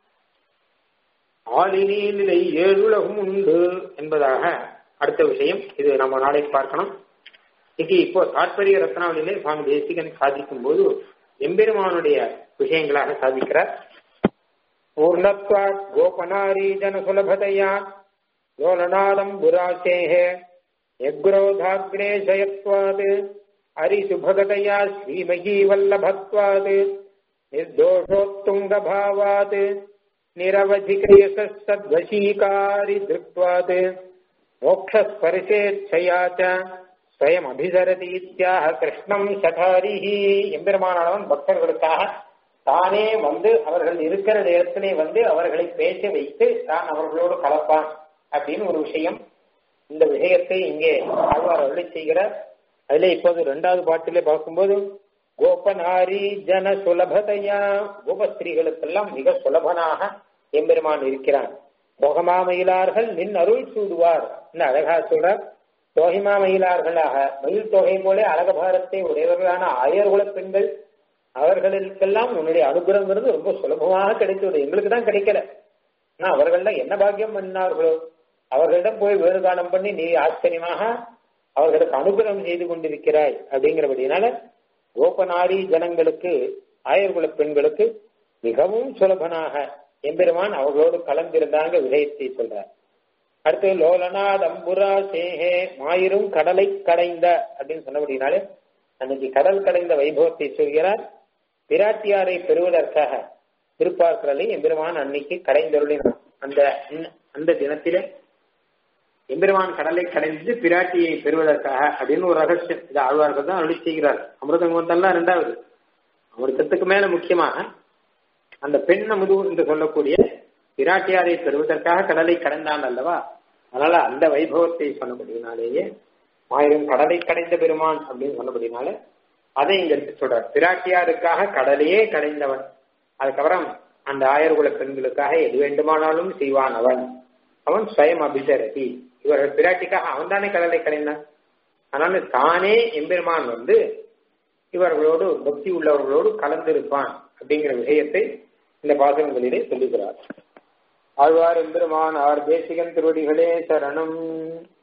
S1: ஆளினி நிலை ஏழுலகம் உண்டு என்பதாக அடுத்த விஷயம் இது நம்ம நாளைக்கு பார்க்கணும் இது இப்போ தாற்பரிய ரத்னாவளியிலே சுவாமி தேசிகன் சாதிக்கும் போது எம்பெருமானுடைய விஷயங்களாக சாதிக்கிறார் பூர்ணத்வாத் கோபனாரி ஜன சுலபதையா லோலநாதம் புராசேஹ யக்ரோதாக்னேஷயத்வாத் அரிசுபகதையா ஸ்ரீமகி வல்லபத்வாத் निर्दोषोत्तुङ्गभावात् निरवधिकयशस्तद्वशीकारि धृत्वात् मोक्षस्पर्शेच्छया च ஸ்வயம் அபிசரதி இத்தியாக கிருஷ்ணம் சகாரிஹி எம்பெருமானவன் பக்தர்களுக்காக தானே வந்து அவர்கள் இருக்கிற இடத்திலே வந்து அவர்களை பேச வைத்து தான் அவர்களோடு கலப்பான் அப்படின்னு ஒரு விஷயம் இந்த விஷயத்தை இங்கே ஆழ்வார் அருளை செய்கிறார் அதுல இப்போது இரண்டாவது பாட்டிலே பார்க்கும்போது கோபநாரி ஜன சுலபதையா கோபஸ்திரீகளுக்கெல்லாம் மிக சுலபனாக எம்பெருமான் இருக்கிறான் போகமாமயிலார்கள் நின் அருள் சூடுவார் அழகா சொல்றார் தோகிமா மயிலார்களாக மயில் தொகை போல அழகபாரத்தை உடையவர்களான ஆயர்குல பெண்கள் அவர்களுக்கெல்லாம் உன்னுடைய அனுகிரகங்கிறது ரொம்ப சுலபமாக கிடைத்தது எங்களுக்கு தான் கிடைக்கல ஆனா அவர்கள்லாம் என்ன பாக்கியம் பண்ணார்களோ அவர்களிடம் போய் வேறு காலம் பண்ணி நீ ஆச்சரியமாக அவர்களுக்கு அனுகிரகம் செய்து கொண்டிருக்கிறாய் அப்படிங்கிறபடினால கோபநாரி ஜனங்களுக்கு ஆயர்குல பெண்களுக்கு மிகவும் சுலபனாக எம்பெருமான் அவர்களோடு கலந்திருந்தாங்க விஷயத்தை சொல்றார் அடுத்து லோலநாத் அம்புரா சேஹே மாயிரும் கடலை கடைந்த அப்படின்னு சொன்னபடினாலே அன்னைக்கு கடல் கடைந்த வைபவத்தை சொல்கிறார் பிராட்டியாரை பெறுவதற்காக திருப்பார்க்கடலை எம்பெருமான் அன்னைக்கு கடைந்தருளினான் அந்த அந்த தினத்திலே எம்பெருமான் கடலை கடைந்து பிராட்டியை பெறுவதற்காக அப்படின்னு ஒரு ரகசியம் இது ஆழ்வார்கள் தான் அருளி செய்கிறார் அமிர்தங்கோத்தெல்லாம் ரெண்டாவது அமிர்தத்துக்கு மேல முக்கியமாக அந்த பெண் அமுது என்று சொல்லக்கூடிய பிராட்டியாரை பெறுவதற்காக கடலை கடந்தான் அல்லவா அதனால அந்த வைபவத்தை சொன்னபடினாலேயே ஆயிரம் கடலை கடைந்த பெருமான் அப்படின்னு சொன்னபடினால அதை இங்க எடுத்து சொல்றார் பிராட்டியாருக்காக கடலையே கடைந்தவன் அதுக்கப்புறம் அந்த ஆயர்குல பெண்களுக்காக எது வேண்டுமானாலும் செய்வான் அவன் அவன் ஸ்வயம் அபிசரதி இவர்கள் பிராட்டிக்காக அவன் தானே கடலை கடைந்தான் அதனால தானே எம்பெருமான் வந்து இவர்களோடு பக்தி உள்ளவர்களோடு கலந்திருப்பான் அப்படிங்கிற விஷயத்தை இந்த பாசனங்களிலே சொல்லுகிறார் ஆழ்வார் எம்பெருமான் ஆர் தேசிகன் திருவடிகளே சரணம்